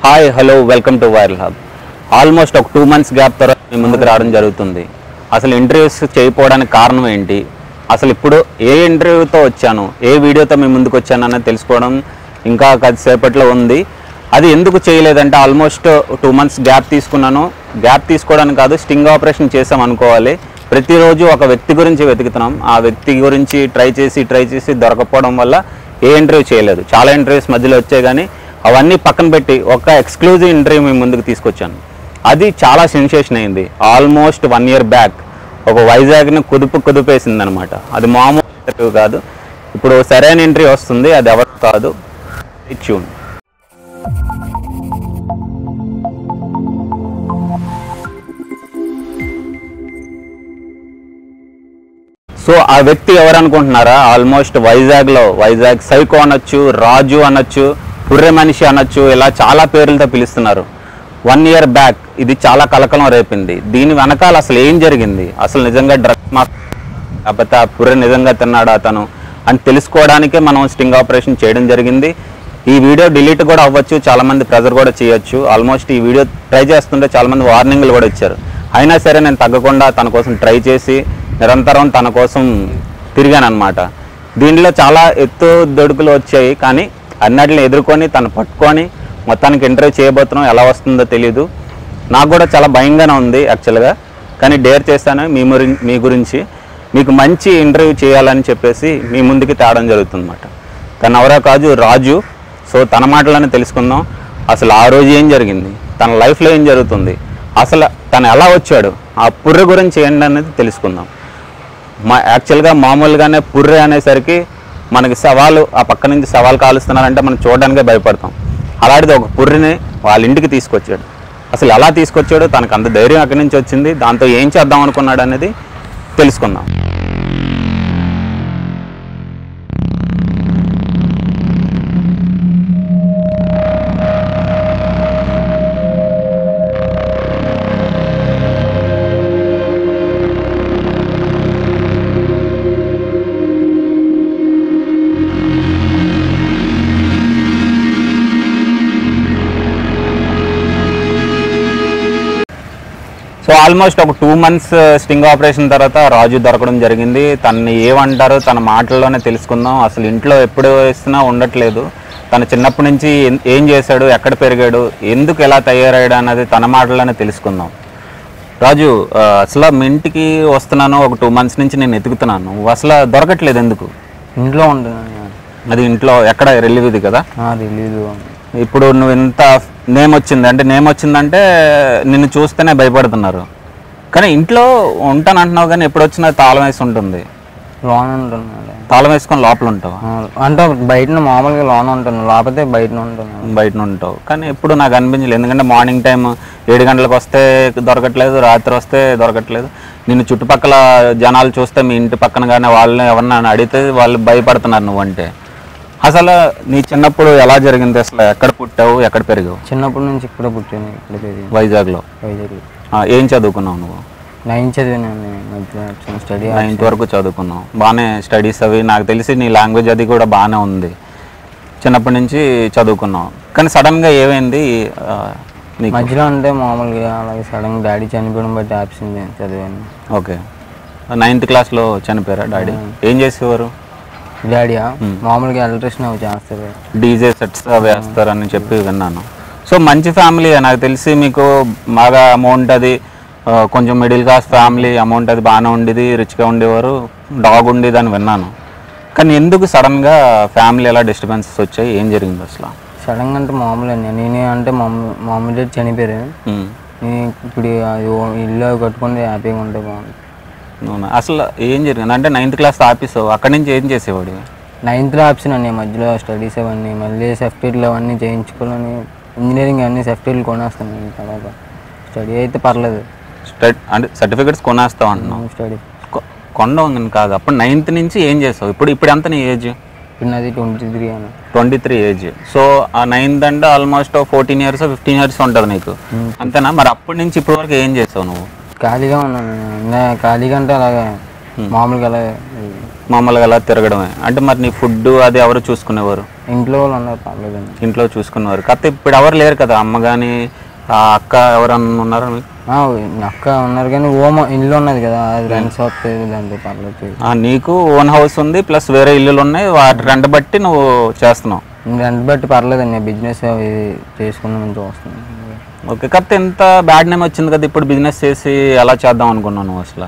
Hi hello welcome to viral hub almost ఒక two months gap తర్వాత మీ ముందుకు రావడం జరుగుతుంది అసలు ఇంటర్వ్యూస్ చేయకపోవడానికి కారణం ఏంటి అసలు ఇప్పుడు ఏ ఇంటర్వ్యూతో వచ్చాను ఏ వీడియోతో మీ ముందుకు వచ్చాను అనేది తెలుసుకోవడం ఇంకా కొద్దిసేపట్లో ఉంది అది ఎందుకు చేయలేదంటే ఆల్మోస్ట్ టూ మంత్స్ గ్యాప్ తీసుకున్నాను గ్యాప్ తీసుకోవడానికి కాదు స్టింగ్ ఆపరేషన్ చేసాం అనుకోవాలి ప్రతిరోజు ఒక వ్యక్తి గురించి వెతుకుతున్నాం ఆ వ్యక్తి గురించి ట్రై చేసి ట్రై చేసి దొరకపోవడం వల్ల ఏ ఇంటర్వ్యూ చేయలేదు చాలా ఇంటర్వ్యూస్ మధ్యలో వచ్చాయి కానీ అవన్నీ పక్కన పెట్టి ఒక ఎక్స్క్లూజివ్ ఇంటర్వ్యూ మీ ముందుకు తీసుకొచ్చాను అది చాలా సెన్సేషన్ అయింది ఆల్మోస్ట్ వన్ ఇయర్ బ్యాక్ ఒక వైజాగ్ని కుదుపు కుదిపేసింది అనమాట అది మామూలు ఇంటర్వ్యూ కాదు ఇప్పుడు సరైన ఇంటర్వ్యూ వస్తుంది అది ఎవరు కాదు ట్యూన్ సో ఆ వ్యక్తి ఎవరు అనుకుంటున్నారా ఆల్మోస్ట్ వైజాగ్లో వైజాగ్ సైకో అనొచ్చు రాజు అనొచ్చు పుర్రె మనిషి అనొచ్చు ఇలా చాలా పేర్లతో పిలుస్తున్నారు వన్ ఇయర్ బ్యాక్ ఇది చాలా కలకలం రేపింది దీని వెనకాల అసలు ఏం జరిగింది అసలు నిజంగా డ్రగ్స్ మా లేకపోతే ఆ పుర్రె నిజంగా తిన్నాడు అతను అని తెలుసుకోవడానికే మనం స్టింగ్ ఆపరేషన్ చేయడం జరిగింది ఈ వీడియో డిలీట్ కూడా అవ్వచ్చు చాలా మంది ప్రెజర్ కూడా చేయొచ్చు ఆల్మోస్ట్ ఈ వీడియో ట్రై చేస్తుంటే చాలా మంది వార్నింగ్లు కూడా ఇచ్చారు అయినా సరే నేను తగ్గకుండా తన కోసం ట్రై చేసి నిరంతరం తన కోసం తిరిగాను అనమాట దీనిలో చాలా ఎత్తు దొడుకులు వచ్చాయి కానీ అన్నిటిని ఎదుర్కొని తను పట్టుకొని మొత్తానికి ఇంటర్వ్యూ చేయబోతున్నాం ఎలా వస్తుందో తెలియదు నాకు కూడా చాలా భయంగానే ఉంది యాక్చువల్గా కానీ డేర్ చేస్తాను మీ మురి మీ గురించి మీకు మంచి ఇంటర్వ్యూ చేయాలని చెప్పేసి మీ ముందుకి తేవడం జరుగుతుందన్నమాట తను ఎవరో కాదు రాజు సో తన మాటలోనే తెలుసుకుందాం అసలు ఆ రోజు ఏం జరిగింది తన లైఫ్లో ఏం జరుగుతుంది అసలు తను ఎలా వచ్చాడు ఆ పుర్రె గురించి ఏంటి అనేది తెలుసుకుందాం మా యాక్చువల్గా మామూలుగానే పుర్రె అనేసరికి మనకి సవాలు ఆ పక్క నుంచి సవాలు కాలుస్తున్నారంటే మనం చూడడానికే భయపడతాం అలాంటిది ఒక పుర్రిని వాళ్ళ ఇంటికి తీసుకొచ్చాడు అసలు ఎలా తీసుకొచ్చాడు తనకు అంత ధైర్యం ఎక్కడి నుంచి వచ్చింది దాంతో ఏం చేద్దాం అనుకున్నాడు అనేది తెలుసుకుందాం సో ఆల్మోస్ట్ ఒక టూ మంత్స్ స్టింగ్ ఆపరేషన్ తర్వాత రాజు దొరకడం జరిగింది తనని ఏమంటారో తన మాటల్లోనే తెలుసుకుందాం అసలు ఇంట్లో ఎప్పుడు వేస్తున్నా ఉండట్లేదు తను చిన్నప్పటి నుంచి ఏం- ఏం చేశాడు ఎక్కడ పెరిగాడు ఎందుకు ఎలా తయారయ్యాడు అన్నది తన మాటల్లోనే తెలుసుకుందాం రాజు ఆ, అసలు మీ ఇంటికి వస్తున్నాను ఒక టూ మంత్స్ నుంచి నేను ఎతుకుతున్నాను నువ్వు అసలు దొరకట్లేదు ఎందుకు ఇంట్లో ఉంటున్నాను అది ఇంట్లో ఎక్కడ రెల్లివిది కదా తెలీదు ఇప్పుడు నువ్వు ఎంత నేమ్ వచ్చింది అంటే నేమ్ వచ్చిందంటే నిన్ను చూస్తేనే భయపడుతున్నారు కానీ ఇంట్లో ఉంటాను అంటున్నావు కానీ ఎప్పుడు వచ్చినా తాళం వేసి ఉంటుంది లోన్ ఉంటున్నాను తాళం వేసుకొని లోపల ఉంటావు అంటే బయట మామూలుగా లోన్ ఉంటున్నాను లేకపోతే బయట ఉంటున్నాను బయట ఉంటావు కానీ ఎప్పుడు నాకు అనిపించలేదు ఎందుకంటే మార్నింగ్ టైం ఏడు గంటలకు వస్తే దొరకట్లేదు రాత్రి వస్తే దొరకట్లేదు నిన్ను చుట్టుపక్కల జనాలు చూస్తే మీ ఇంటి పక్కన కానీ వాళ్ళని ఎవరన్నా అడిగితే వాళ్ళు భయపడుతున్నారు నువ్వంటే అసలు నీ చిన్నప్పుడు ఎలా జరిగింది అసలు ఎక్కడ పుట్టావు ఎక్కడ పెరిగావు చిన్నప్పటి నుంచి ఇక్కడే పుట్టాను ఇక్కడ పెరిగి వైజాగ్లో వైజాగ్ ఆ, ఏం చదువుకున్నావు నువ్వు నైన్ చదివాను మధ్యలో వచ్చిన స్టడీ నైన్త్ వరకు చదువుకున్నావు బాగానే స్టడీస్ అవి నాకు తెలిసి నీ లాంగ్వేజ్ అది కూడా బాగానే ఉంది చిన్నప్పటి నుంచి చదువుకున్నావు కానీ సడన్గా ఏమైంది ఆ, నీకు మధ్యలో అంటే మామూలుగా అలాగే సడన్ డాడీ చనిపోవడం బట్టి ఆప్షన్ చదివాను ఓకే నైన్త్ క్లాస్లో చనిపోయారా డాడీ ఏం చేసేవారు డాడీయా మామూలుగా ఎలక్ట్రిషన్ అవి చేస్తారు డీజే సెట్స్ అవి వేస్తారని చెప్పి విన్నాను సో మంచి ఫ్యామిలీ నాకు తెలిసి మీకు బాగా అమౌంట్ అది ఆ, కొంచెం మిడిల్ క్లాస్ ఫ్యామిలీ అమౌంట్ అది బాగానే ఉండేది రిచ్గా ఉండేవారు డాగ్ ఉండేది అని విన్నాను కానీ ఎందుకు సడన్గా ఫ్యామిలీ ఎలా డిస్టర్బెన్సెస్ వచ్చాయి ఏం జరిగింది అసలు సడన్గా అంటే మామూలు అండి నేనే అంటే మా మమ్మీ మా మమ్మీ డాడీ చనిపోయారు ఉమ్. నేను ఇప్పుడు అది ఓ- ఇల్లు అవి కట్టుకుంటే హ్యాపీగా ఉంటే బాగుంది అవునా అసలు ఏం జరిగింది అంటే నైన్త్ క్లాస్ ఆఫీసు అక్కడి నుంచి ఏం చేసేవాడు నైన్త్లో ఆప్షన్ అండి మధ్యలో స్టడీస్ అవన్నీ మళ్ళీ సెఫ్టీలు అవన్నీ చేయించుకోవాలని ఇంజనీరింగ్ అన్ని సెఫ్టీలు కొనేస్తాను తర్వాత స్టడీ అయితే పర్లేదు స్టడ్ అంటే సర్టిఫికెట్స్ కొనేస్తావు అంటున్నావు స్టడీ కొ- కొండం అని కాదు అప్పుడు నైన్త్ నుంచి ఏం చేసావు ఇప్పుడు ఇప్పుడు ఎంత నీ ఏజ్ ఇప్పుడు నాది ట్వంటీ త్రీ అని ట్వంటీ త్రీ ఏజ్ సో ఆ నైన్త్ అంటే almost fourteen years fifteen years ఉంటుంది నీకు అంతేనా మరి అప్పటి నుంచి ఇప్పటి వరకు ఏం చేసావు నువ్వు ఖాళీగా ఉన్నాను నేను. ఇంకా ఖాళీగా అంటే అలాగే మామూలుగా అలాగే మామూలుగా అలా తిరగడమే అంటే మరి నీ ఫుడ్ అది ఎవరు చూసుకునేవారు ఇంట్లో వాళ్ళు ఉన్నారు పర్లేదండి ఇంట్లో చూసుకునేవారు కాకపోతే ఇప్పుడు ఎవరు లేరు కదా అమ్మ కానీ ఆ అక్క ఎవరన్నా ఉన్నారా మీకు? ఆ, అక్క ఉన్నారు కానీ ఓమ ఇల్లు ఉన్నది కదా అది రెంట్ షాప్ దాంట్లో పర్లేదు ఆ, నీకు ఓన్ హౌస్ ఉంది ప్లస్ వేరే ఇల్లులు ఉన్నాయి వాటి రెంట్ బట్టి నువ్వు చేస్తున్నావు రెంట్ బట్టి పర్లేదండి బిజినెస్ అవి చేసుకుందామని చూస్తున్నాను ఓకే కాకపోతే ఎంత బ్యాడ్ నేమ్ వచ్చింది కదా ఇప్పుడు బిజినెస్ చేసి ఎలా చేద్దాం అనుకున్నాను నువ్వు అసలు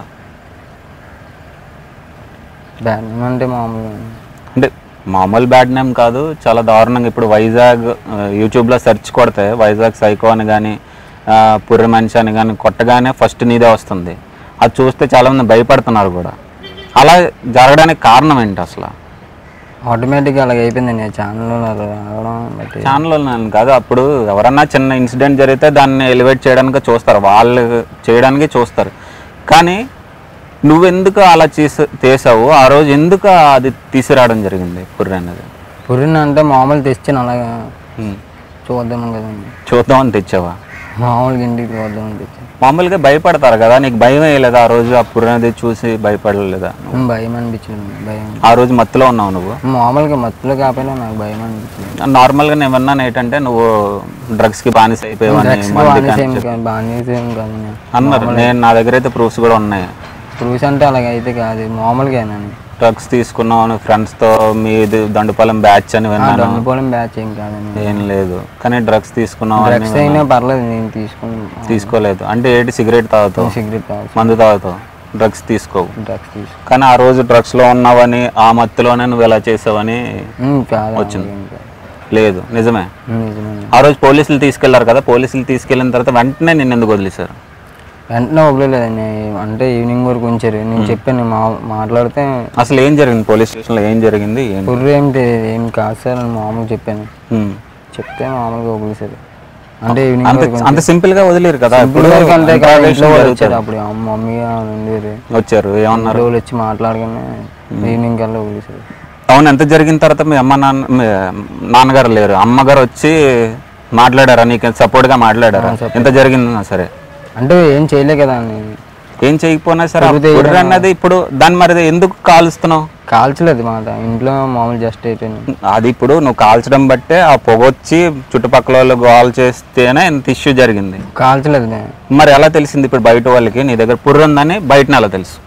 బ్యాడ్ అంటే మామూలుగా అంటే మామూలు బ్యాడ్ నేమ్ కాదు చాలా దారుణంగా ఇప్పుడు వైజాగ్ ఆ, యూట్యూబ్లో సెర్చ్ కొడితే వైజాగ్ సైకో అని కానీ పుర్రి మనిషి అని కానీ కొట్టగానే ఫస్ట్ నీదే వస్తుంది అది చూస్తే చాలామంది భయపడుతున్నారు కూడా అలా జరగడానికి కారణం ఏంటి అసలు ఆటోమేటిక్గా అలాగ అయిపోయిందండి ఆ ఛానల్లో అలా రావడం బట్టి ఛానల్ నేను కాదు అప్పుడు ఎవరన్నా చిన్న ఇన్సిడెంట్ జరిగితే దాన్ని ఎలివేట్ చేయడానికి చూస్తారు వాళ్ళు చేయడానికి చూస్తారు కానీ నువ్వెందుకు అలా చేసా చేసావు ఆ రోజు ఎందుకు అది తీసుకురావడం జరిగింది పుర్రి అనేది పురిన అంటే మామూలు తెచ్చాను అలాగా ఉమ్. చూద్దాం కదండి చూద్దామని తెచ్చావా మామూలుగా ఇంటికి చూద్దామని తెచ్చాను మామూలుగా భయపడతారు కదా నీకు భయం వేయలేదా ఆ రోజు ఆ పుర్రి అనేది చూసి భయపడలేదా ఉమ్, భయం అనిపించింది భయం ఆ రోజు మత్తులో ఉన్నావు నువ్వు మామూలుగా మత్తులో కాకపోయినా నాకు భయం అనిపించింది నార్మల్గా నేను విన్నాను ఏంటంటే నువ్వు డ్రగ్స్కి బానిస అయిపోయావని డ్రగ్స్ మందుకి బాగానే అని సేమ్ చెప్పి. కాదు బాగానే సేమ్ కాదు అన్నారు నేను నా దగ్గర అయితే ప్రూఫ్స్ కూడా ఉన్నాయి ప్రూఫ్స్ అంటే అలాగ అయితే కాదు మామూలుగానండి డ్రగ్స్ తీసుకున్నావు నీ ఫ్రెండ్స్తో మీది దండుపాలెం బ్యాచ్ అని విన్నాను దొంగపోవడం బ్యాచ్ ఏం కాదండి ఏం లేదు కానీ డ్రగ్స్ తీసుకున్నావు అని డ్రగ్స్ అయినా పర్లేదు నేను తీసుకుని తీసుకోలేదు అంటే ఏంటి సిగరెట్ తాగుతావు సిగరెట్ తాగు మందు తాగుతావు డ్రగ్స్ తీసుకోవు డ్రగ్స్ తీసుకు కానీ ఆ రోజు డ్రగ్స్లో ఉన్నావని ఆ మత్తులోనే నువ్వు ఇలా చేసావని ఉమ్, కాదు అలాగేం కాదు. లేదు నిజమే ఉమ్, నిజమేనండి ఆ రోజు పోలీసులు తీసుకెళ్లారు కదా పోలీసులు తీసుకెళ్ళిన తర్వాత వెంటనే నిన్ను ఎందుకు వదిలేశారు వెంటనే వదిలేదండి అంటే ఈవినింగ్ వరకు ఉంచారు నేను చెప్పాను మా మాట్లాడితే అసలు ఏం జరిగింది పోలీస్ స్టేషన్లో ఏం జరిగింది ఏం కుర్ర ఏమిటి ఏం కాదు సార్ అని మామూలుగా చెప్పాను ఉమ్. చెప్తే మామూలుగా వదిలేశారు అంటే ఈవినింగ్ అంత వరకు అంత సింపుల్ గా వదిలేరు కదా ఇప్పుడు వరకు అంటే కాదు, interrogation ఇంట్లో వాళ్ళు జరుగుతుంది. వచ్చారు అప్పుడు అమ్మ మమ్మీ వాళ్ళు ఉండేది వచ్చారు ఏమన్నారు వాళ్ళు వచ్చి మాట్లాడగానే ఈవినింగ్ కల్లా వదిలేశారు అవును ఎంత జరిగిన తర్వాత మీ అమ్మ నాన్న మీ నాన్నగారు లేరు అమ్మగారు వచ్చి మాట్లాడారా నీకు సపోర్ట్ గా మాట్లాడారా ఎంత జరిగిందన్నా సరే అంటే ఏం చేయలే కదా అని ఏం చేయకపోయినా సరే ఆ పుర్రె అన్నది ఇప్పుడు దాన్ని మరి ఎందుకు కాలుస్తున్నావు కాల్చలేదు మాట ఇంట్లో మామూలు జస్ట్ అయిపోయింది అది ఇప్పుడు నువ్వు కాల్చడం బట్టే ఆ పొగ వచ్చి చుట్టుపక్కల వాళ్ళు గోల్ చేస్తేనే ఇంత ఇష్యూ జరిగింది కాల్చలేదు నేను మరి ఎలా తెలిసింది ఇప్పుడు బయట వాళ్ళకి నీ దగ్గర పుర్రె ఉందని బయటనే ఎలా తెలుసు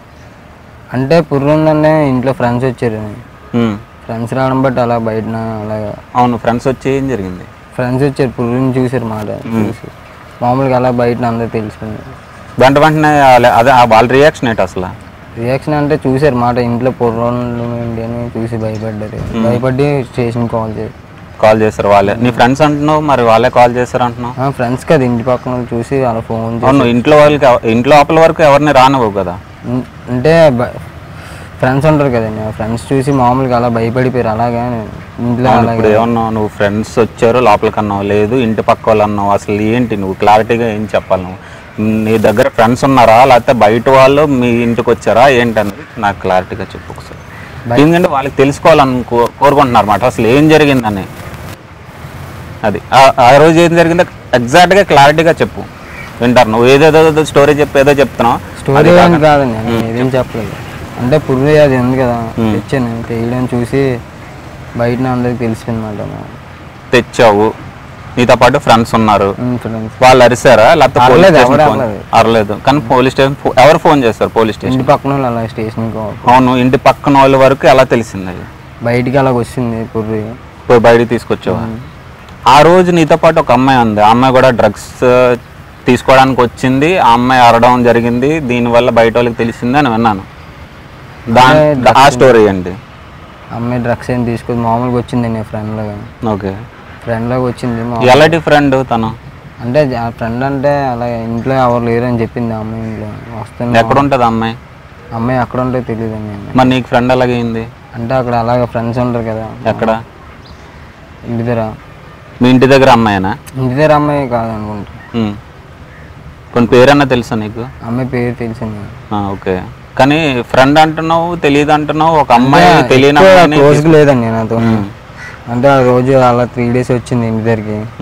అంటే పుర్రు ఉందనే ఇంట్లో ఫ్రెండ్స్ వచ్చారు ఉమ్. ఫ్రెండ్స్ రావడం బట్టి అలా బయట అలాగా అవును ఫ్రెండ్స్ వచ్చి ఏం జరిగింది ఫ్రెండ్స్ వచ్చారు పుర్రుని చూసారు మాట చూసి మామూలుగా అలా బయట అందరూ తెలిసిపోయింది వెంట వెంటనే వాళ్ళ- అదే ఆ వాళ్ళ రియాక్షన్ ఏంటి అసలు రియాక్షన్ అంటే చూసారు మాట ఇంట్లో పుర్రోళ్ళు ఏంటి అని చూసి భయపడ్డారు భయపడి స్టేషన్ కాల్ చేసి కాల్ చేస్తారు వాళ్ళే నీ ఫ్రెండ్స్ అంటున్నావు మరి వాళ్ళే కాల్ చేస్తారు అంటున్నావు ఫ్రెండ్స్ కదా ఇంటి పక్కన వాళ్ళు చూసి అలా ఫోన్ చేసి అవును ఇంట్లో వాళ్ళకి ఎవ- ఇంట్లో లోపల వరకు ఎవరిని రానివ్వు కదా ఉం- అంటే ఫ్రెండ్స్ ఉంటారు కదండి ఫ్రెండ్స్ చూసి మామూలుగా అలా భయపడిపోయారు అలాగా ఇంట్లో అవును, అలాగే ఇప్పుడు ఏమన్నావు నువ్వు ఫ్రెండ్స్ వచ్చారు లోపలికి అన్నావు లేదు ఇంటి పక్క వాళ్ళు అన్నావు అసలు ఏంటి నువ్వు క్లారిటీగా ఏం చెప్పాలి నువ్వు నీ దగ్గర ఫ్రెండ్స్ ఉన్నారా లేకపోతే బయట వాళ్ళు మీ ఇంటికి వచ్చారా ఏంటన్నది నాకు క్లారిటీగా చెప్పు ఒకసారి ఎందుకంటే వాళ్ళకి తెలుసుకోవాలని కో- కోరుకుంటున్నారు అన్నమాట అసలు ఏం జరిగిందని అది ఆ- ఆ రోజు ఏం జరిగిందో ఎగ్జాక్ట్గా క్లారిటీగా చెప్పు వింటారు నువ్వు ఏదేదో స్టోరీ చెప్పి ఏదో చెప్తున్నావు స్టోరీ ఏం కాదండి నేను ఏదేం చెప్పలేదు అంటే పుర్రి అది ఉంది కదా తెచ్చాను తెయ్యడం చూసి బయట అందరికి తెలిసిపోయింది మాట తెచ్చావు నీతో పాటు ఫ్రెండ్స్ ఉన్నారు ఫ్రెండ్స్ వాళ్ళు అరిసారా లేకపోతే పోలీస్ అరలేదు, స్టేషన్ ఎవరు ఫోన్- అరలేదు. అరలేదు కానీ పోలీస్ స్టేషన్ ఫో- ఎవరు ఫోన్ చేస్తారు పోలీస్ స్టేషన్ ఇంటి పక్కన వాళ్ళు అలా స్టేషన్కి అవును ఇంటి పక్కన వాళ్ళ వరకు ఎలా తెలిసింది అది బయటికి అలాగ వచ్చింది పుర్రి పోయి బయటికి తీసుకొచ్చావా ఆ రోజు నీతో పాటు ఒక అమ్మాయి ఉంది ఆ అమ్మాయి కూడా డ్రగ్స్ తీసుకోవడానికి వచ్చింది ఆ అమ్మాయి అరవడం జరిగింది దీనివల్ల బయట వాళ్ళకి తెలిసింది అని విన్నాను దాని ఆ స్టోరీ అండి అమ్మాయి డ్రగ్స్ ఏం తీసుకొని మామూలుగా వచ్చింది నేను ఫ్రెండ్ లాగా ఓకే ఫ్రెండ్ లాగా వచ్చింది మా- ఎలాంటి ఫ్రెండ్ తను అంటే ఆ ఫ్రెండ్ అంటే అలా ఇంట్లో ఎవరు లేరు అని చెప్పింది ఆ అమ్మాయి ఇంట్లో వస్తుంది ఎక్కడ ఉంటుంది అమ్మాయి అమ్మాయి అక్కడ ఉంటే తెలియదు అండి మరి నీకు ఫ్రెండ్ ఎలాగైంది అంటే అక్కడ అలాగ ఫ్రెండ్స్ ఉంటారు కదా ఎక్కడ ఇంటి దగ్గర మీ ఇంటి దగ్గర అమ్మాయినా ఇంటి దగ్గర అమ్మాయి కాదు అనుకుంటా ఉమ్. కొన్ని పేరన్నా తెలుసా నీకు అమ్మాయి పేరు తెలిసింది ఆ, ఓకే కానీ ఫ్రెండ్ అంటున్నావు తెలియదు అంటున్నావు ఒక అమ్మాయి తెలియని అమ్మాయిని క్లోజ్గా లేదండి నాతో అంటే ఆ రోజు అలా త్రీ డేస్ వచ్చింది ఇంటి దగ్గరికి ఉమ్,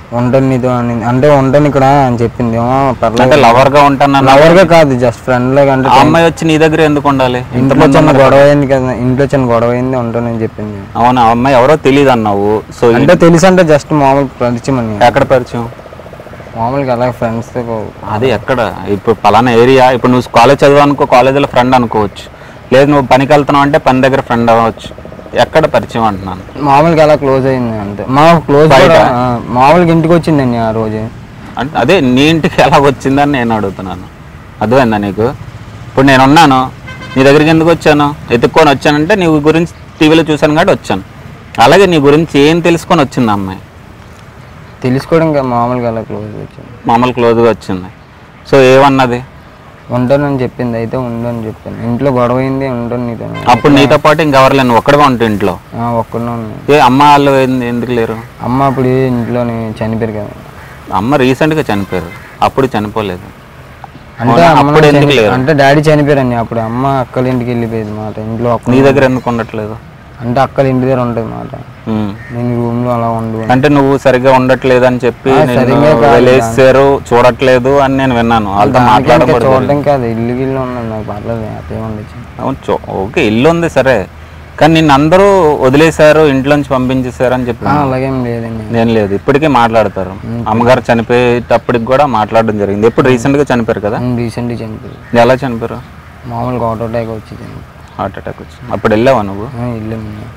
ఉంటాను నీతో అని అంటే ఉంటాను ఇక్కడ అని చెప్పింది ఏమో అంటే పర్లేదు లవర్ గా ఉంటాను లవర్గా కాదు జస్ట్ ఫ్రెండ్ లాగా అంటే ఆ అమ్మాయి వచ్చి నీ దగ్గర ఎందుకు ఉండాలి ఇంట్లో చిన్న గొడవ అయింది కదా ఇంట్లో చిన్న గొడవ అయింది ఉంటానని చెప్పింది అవును ఆ అమ్మాయి ఎవరో తెలియదు అన్నావు సో అంటే తెలుసు అంటే జస్ట్ మామూలు పరిచయం అని ఎక్కడ పరిచయం మామూలుగా అలా ఫ్రెండ్స్తో అది ఎక్కడ ఇప్పుడు పలానా ఏరియా ఇప్పుడు నువ్వు కాలేజ్ చదువు అనుకో కాలేజీలో ఫ్రెండ్ అనుకోవచ్చు లేదు నువ్వు పనికి వెళ్తున్నావు అంటే పని దగ్గర ఫ్రెండ్ అవ్వచ్చు ఎక్కడ పరిచయం అంటున్నాను మామూలుగా అలా క్లోజ్ అయింది అంతే మా క్లోజ్ కూడా ఆ, మామూలుగా ఇంటికి వచ్చిందండి ఆ రోజు అంటే అదే నీ ఇంటికి ఎలా వచ్చిందని నేను అడుగుతున్నాను అర్థమైందా నీకు ఇప్పుడు నేను ఉన్నాను నీ దగ్గరికి ఎందుకు వచ్చాను ఎత్తుక్కొని వచ్చానంటే నీ గురించి టీవీలో చూశాను కాబట్టి వచ్చాను అలాగే నీ గురించి ఏం తెలుసుకొని వచ్చింది ఆ అమ్మాయి తెలుసుకోవడం ఇంకా మామూలుగా అలా క్లోజ్ వచ్చింది మామూలు క్లోజ్గా వచ్చింది సో ఏమన్నది ఉంటానని చెప్పింది అయితే ఉండని చెప్పింది ఇంట్లో గొడవ అయింది ఉంటాను నీతో అప్పుడు నీతో పాటు ఇంకెవరు లేను ఒక్కడగా ఉంటే ఇంట్లో ఒక్కడే ఉన్నాను ఏ అమ్మ వాళ్ళు ఎందు- ఎందుకు లేరు అమ్మ అప్పుడు ఇంట్లోని చనిపోయారు కదా అమ్మ రీసెంట్గా చనిపోయారు అప్పుడు చనిపోలేదు అంటే అవునా? అమ్మ అప్పుడు ఎందుకు చని- లేరు అంటే డాడీ చనిపోయారండి అప్పుడు అమ్మ అక్కల ఇంటికి వెళ్ళిపోయేది మాట ఇంట్లో ఒక్క నీ దగ్గర ఎందుకు ఉండట్లేదు అంటే అక్కల ఇంటి దగ్గర ఉంటుంది మాట ఉమ్. నేను రూమ్ లో అలా ఉండు అంటే నువ్వు సరిగ్గా ఉండట్లేదు అని చెప్పి ఆ, నిన్ను సరిగ్గా కాదు. వదిలేసారు చూడట్లేదు అని నేను విన్నాను వాళ్ళతో ఇంకా మాట్లాడకూడదు చూడడం కాదు ఇల్లు గిల్లు ఉన్నది నాకు పర్లేదు హ్యాపీగా ఉండొచ్చు అవును చూ- ఓకే ఇల్లు ఉంది సరే కానీ నిన్ను అందరూ వదిలేశారు ఇంట్లోంచి పంపించేశారు అని చెప్పి ఆ, అలాగేం లేదండి నేను లేదు ఇప్పటికీ మాట్లాడతారు అమ్మగారు చనిపోయేటప్పటికి కూడా మాట్లాడడం జరిగింది ఎప్పుడు రీసెంట్గా చనిపోయారు కదా రీసెంట్గా చనిపోయారు ఎలా చనిపోయారు మామూలుగా ఆటో అటాక్ వచ్చింది హార్ట్ అటాక్ వచ్చి అప్పుడు వెళ్ళావా నువ్వు ఇల్లు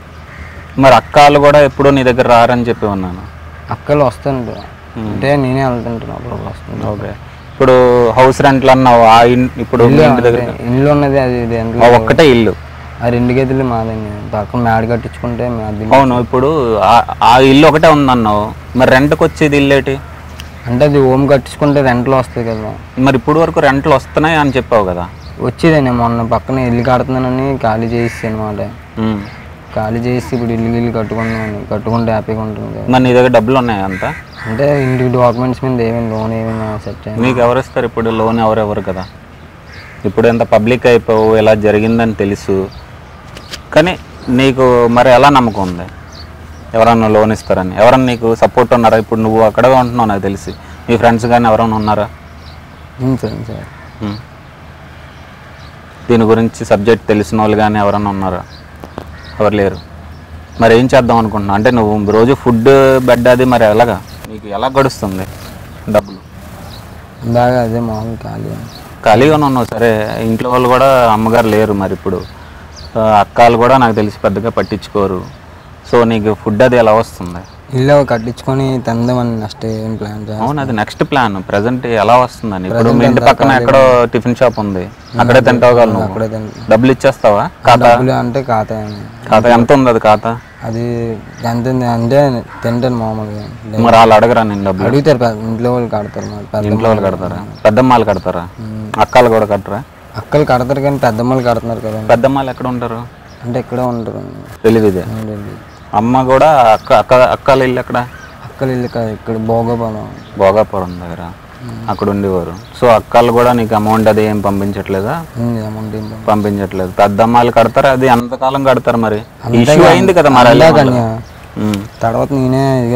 మరి అక్కలు కూడా ఎప్పుడూ నీ దగ్గర రారని చెప్పి ఉన్నాను అక్కలు వస్తుంటారు అంటే నేనే వెళ్తుంటాను అప్పుడు వస్తుంది ఓకే ఇప్పుడు హౌస్ రెంట్లు అన్నావు ఆ ఇన్- ఇప్పుడు మీ ఇంటి దగ్గర ఇల్లు ఉన్నది అది ఇది ఆ ఎంట్లో ఒక్కటే ఇల్లు ఆ రెండు గదులు మాదండి పక్కన మేడ కట్టించుకుంటే మాది అవును ఇప్పుడు ఆ- ఆ ఇల్లు ఒకటే ఉందన్నావు మరి రెంట్కి వచ్చేది ఇల్లు ఏంటి అంటే అది హోమ్ కట్టించుకుంటే రెంట్లో వస్తుంది కదా మరి ఇప్పుడు వరకు రెంట్లు వస్తున్నాయి అని చెప్పావు కదా వచ్చేదండి మొన్న పక్కన ఇల్లు కడుతున్నానని ఖాళీ చేసి అనమాట ఉమ్. ఖాళీ చేసి ఇప్పుడు ఇల్లు ఇల్లు కట్టుకున్నాను కట్టుకుంటే హ్యాపీగా ఉంటుంది కదా మరి నీ దగ్గర డబ్బులు ఉన్నాయా అంతా అంటే ఇంటికి డాక్యుమెంట్స్ మీద ఏమేమి లోన్ ఏమేమి సెట్ అయ్యింది నీకు ఎవరు ఇస్తారు ఇప్పుడు లోన్ ఎవరెవరు కదా ఇప్పుడు ఎంత పబ్లిక్ అయిపోవు ఇలా జరిగిందని తెలుసు కానీ నీకు మరి ఎలా నమ్మకం ఉంది ఎవరన్నా లోన్ ఇస్తారని ఎవరన్నా నీకు సపోర్ట్ ఉన్నారా ఇప్పుడు నువ్వు అక్కడే ఉంటున్నావు నాకు తెలిసి మీ ఫ్రెండ్స్ కానీ ఎవరైనా ఉన్నారా ఫ్రెండ్స్ సార్ ఉమ్. దీని గురించి సబ్జెక్ట్ తెలిసిన వాళ్ళు కానీ ఎవరైనా ఉన్నారా ఎవరు లేరు మరి ఏం చేద్దాం అనుకుంటున్నావు అంటే నువ్వు రోజు ఫుడ్ బెడ్ అది మరి ఎలాగా నీకు ఎలా గడుస్తుంది డబ్బులు బాగా అదే మామూలు ఖాళీ ఖాళీగానే ఉన్నావు సరే ఇంట్లో వాళ్ళు కూడా అమ్మగారు లేరు మరి ఇప్పుడు ఆ, అక్కలు కూడా నాకు తెలిసి పెద్దగా పట్టించుకోరు సో నీకు ఫుడ్ అది ఎలా వస్తుంది ఇల్లు కట్టించుకొని తిందామని నెక్స్ట్ ఏం ప్లాన్ చేస్తాం అవును అది నెక్స్ట్ ప్లాన్ ప్రజెంట్ ఎలా వస్తుందని ఇప్పుడు మీ ఇంటి పక్కన ఎక్కడో టిఫిన్ షాప్ ఉంది అక్కడే తింటావు కదా నువ్వు అక్కడే తింటాం డబ్బులు ఇచ్చేస్తావా ఖాతా డబ్బులు అంటే ఖాతా అండి. ఖాతా ఎంత ఉంది అది ఖాతా అది ఎంత ఉంది అంటే తింటాను మామూలుగా మరి వాళ్ళు అడగరా నేను డబ్బులు అడుగుతారు పెద్ద ఇంట్లో వాళ్ళు కడతారు మరి పెద్ద ఇంట్లో వాళ్ళు కడతారా పెద్దమ్మాలు కడతారా అక్కలు కూడా కట్టరా అక్కలు కడతారు కానీ పెద్దమ్మలు కడుతున్నారు కదా పెద్దమ్మాలు ఎక్కడ ఉంటారు అంటే ఇక్కడే ఉంటారు తెలివిదే అవునండి. అమ్మ కూడా అక్క అక్క అక్కల ఇల్లు ఎక్కడ అక్కలు ఇల్లు కా- ఇక్కడ భోగపాలెం భోగాపురం దగ్గర అక్కడ ఉండేవారు సో అక్కలు కూడా నీకు అమౌంట్ అది ఏం పంపించట్లేదా ఉంది అమౌంట్ ఏంటో పంపించట్లేదు పెద్దమ్మాయిలు కడతారు అది ఎంతకాలం కడతారు మరి ఇష్యూ అయింది కదా మరి అది కానీ ఉమ్. తర్వాత నేనే ఇక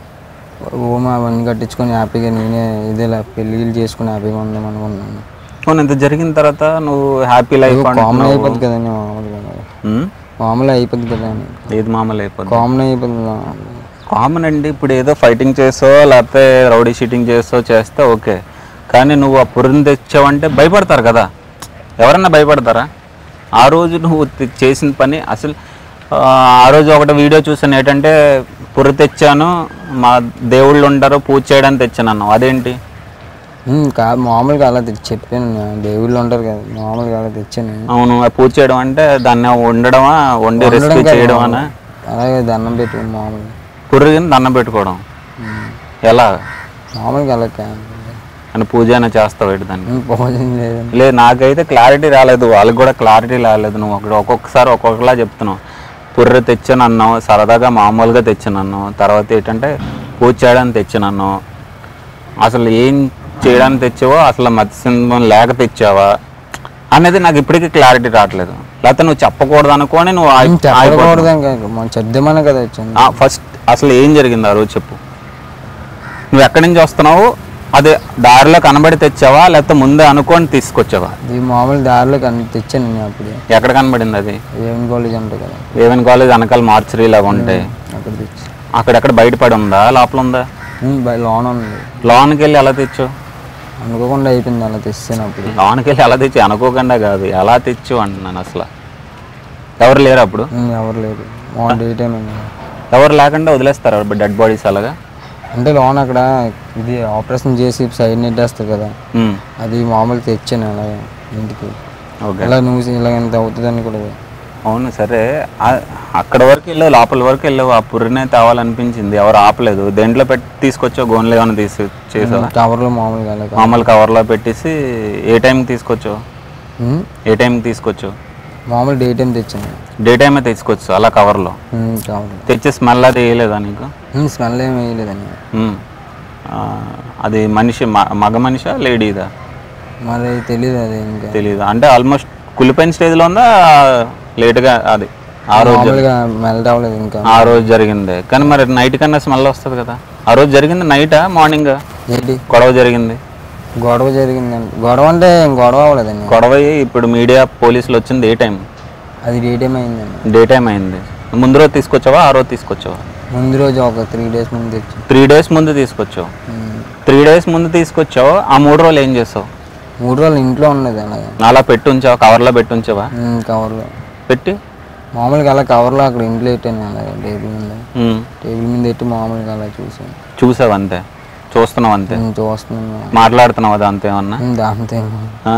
ఓమ అవన్నీ కట్టించుకొని హ్యాపీగా నేనే ఇదేలా పెళ్ళిళ్ళు చేసుకుని హ్యాపీగా ఉందాం అనుకున్నాను పోనీ ఇంత జరిగిన తర్వాత నువ్వు హ్యాపీ లైఫ్ కామన్ అయిపోద్ది కదండి మామూలుగా మామూలు అయిపోద్ది కదా ఏది మామూలు అయిపోద్ది కామన్ అయిపోద్ది కదా. కామన్ అండి ఇప్పుడు ఏదో ఫైటింగ్ చేసో లేకపోతే రౌడీ షీటింగ్ చేసో చేస్తే ఓకే కానీ నువ్వు ఆ పురిని తెచ్చావంటే భయపడతారు కదా ఎవరన్నా భయపడతారా ఆ రోజు నువ్వు తె- చేసిన పని అసలు ఆ, ఆ రోజు ఒకటి వీడియో చూసాను ఏంటంటే పుర్రి తెచ్చాను మా దేవుళ్ళు ఉంటారు పూజ చేయడానికి తెచ్చాను అన్నావు అదేంటి ఉమ్, కాదు మామూలుగా అలా తెచ్చి చెప్పాను నేను. దేవుళ్ళు ఉంటారు కదా మామూలుగా అలా తెచ్చాను అవును ఆ పూజ చేయడం అంటే దాన్ని వండడమా వండి రెసిపీ చేయడమా అలాగే దండం పెట్టి మామూలుగా పుర్రిని దండం పెట్టుకోవడం ఎలా మామూలుగా అలా కాదు. అని పూజ అయినా చేస్తావు ఏంటి దాన్ని ఉమ్, భోజనం లేదండి లేదు నాకైతే క్లారిటీ రాలేదు వాళ్ళకి కూడా క్లారిటీ రాలేదు నువ్వు ఒకటి ఒక్కొక్కసారి ఒక్కొక్కలా చెప్తున్నావు పుర్రె తెచ్చాను అన్నావు సరదాగా మామూలుగా తెచ్చాను అన్నావు తర్వాత ఏంటంటే పూజ చేయడానికి తెచ్చాను అన్నావు అసలు ఏం చేయడానికి తెచ్చావో అసలు మత్స్యం లేక తెచ్చావా అనేది నాకు ఇప్పటికీ క్లారిటీ రావట్లేదు లేకపోతే నువ్వు చెప్పకూడదు అనుకొని నువ్వు ఆగి- ఆగిపోతున్నావు. చెప్పకూడదు ఇంకా మనం చెప్దామని కదా వచ్చింది ఫస్ట్ అసలు ఏం జరిగింది ఆ రోజు చెప్పు నువ్వు ఎక్కడి నుంచి వస్తున్నావు అదే దారిలో కనబడి తెచ్చావా లేకపోతే ముందే అనుకొని తీసుకొచ్చావా ఇది మామూలు దారిలో కని తెచ్చాను నేను అప్పుడు ఎక్కడ కనబడింది అది ఏఎం కాలేజ్ ఉంటుంది కదా ఏవెన్ కాలేజ్ వెనకాల మార్చరీ లాగా ఉంటాయి అక్కడ తెచ్చి అక్కడెక్కడ బయటపడి ఉందా లోపల ఉందా ఉమ్, బయ- లోన్ ఉంది లోన్కి వెళ్ళి ఎలా తెచ్చు అనుకోకుండా అయిపోయింది అలా తెచ్చాను అప్పుడు లోన్కి వెళ్ళి ఎలా తెచ్చు అనుకోకుండా కాదు ఎలా తెచ్చు అంటున్నాను అసలు ఎవరు లేరు అప్పుడు ఉమ్, ఎవరు లేరు మార్నింగ్ డే టైం ఉంది ఎవరు లేకుండా వదిలేస్తారు డెడ్ బాడీస్ అలాగా అంటే లోన్ అక్కడ ఇది ఆపరేషన్ చేసి సైడ్ నెట్టేస్తారు కదా ఉమ్, అది మామూలు తెచ్చాను అలా ఇంటికి ఓకే ఇలా నువ్వు ఇలా ఎంత అవుతుందని కూడా అవును సరే ఆ- అక్కడ వరకు వెళ్ళావు లోపల వరకు వెళ్ళావు ఆ పుర్రినే తేవాలనిపించింది ఎవరు ఆపలేదు దేంట్లో పెట్టి తీసుకొచ్చావు గోన్లు ఏమైనా తీసి చేసావా టవర్లో మామూలుగా అలా కాదు. మామూలు కవర్లో పెట్టేసి ఏ టైంకి తీసుకొచ్చావు ఉమ్, ఏ టైంకి తీసుకొచ్చావు మామూలు డే టైం తెచ్చాను డే టైమే తీసుకొచ్చు అలా కవర్లో ఉమ్, టవర్లో తెచ్చి స్మెల్ అది వేయలేదా నీకు ఉమ్, స్మెల్ ఏం వేయలేదండి ఉమ్. ఆ, అది మనిషి మ- మగ మనిషా లేడీదా మరి తెలియదు అది ఇంకా తెలియదు అంటే ఆల్మోస్ట్ కులిపోయిన స్టేజ్లో ఉందా లేట్గా అది ఆ రోజు మామూలుగా మెల్ట్ అవ్వలేదు ఇంకా ఆ రోజు జరిగింది కానీ మరి నైట్ కన్నా స్మెల్ వస్తుంది కదా ఆ రోజు జరిగింది నైటా మార్నింగ్ ఏంటి గొడవ జరిగింది గొడవ జరిగిందండి గొడవ అంటే ఏం గొడవ అవ్వలేదండి గొడవ అయ్యి ఇప్పుడు మీడియా పోలీసులు వచ్చింది ఏ టైం అది డే టైం అయిందండి డే టైం అయింది ముందు రోజు తీసుకొచ్చావా ఆ రోజు తీసుకొచ్చావా ముందు రోజు ఒక త్రీ డేస్ ముందు తెచ్చాను త్రీ డేస్ ముందు తీసుకొచ్చావు ఉమ్, త్రీ డేస్ ముందు తీసుకొచ్చావు ఆ మూడు రోజులు ఏం చేసావు మూడు రోజులు ఇంట్లో ఉన్నది అలాగా అలా పెట్టి ఉంచావా కవర్లో పెట్టి ఉంచావా ఉమ్, కవర్లో పెట్టి మామూలుగా అలా కవర్లో అక్కడ ఇంట్లో పెట్టాను అలాగా టేబుల్ మీద ఉమ్. టేబుల్ మీద పెట్టి మామూలుగా అలా చూసాను చూసావు అంతే చూస్తున్నావు అంతే నేను చూస్తున్నాను మాట్లాడుతున్నావు అది అంతే ఏమన్నా ఉమ్, దాంతో ఏమో. ఆ.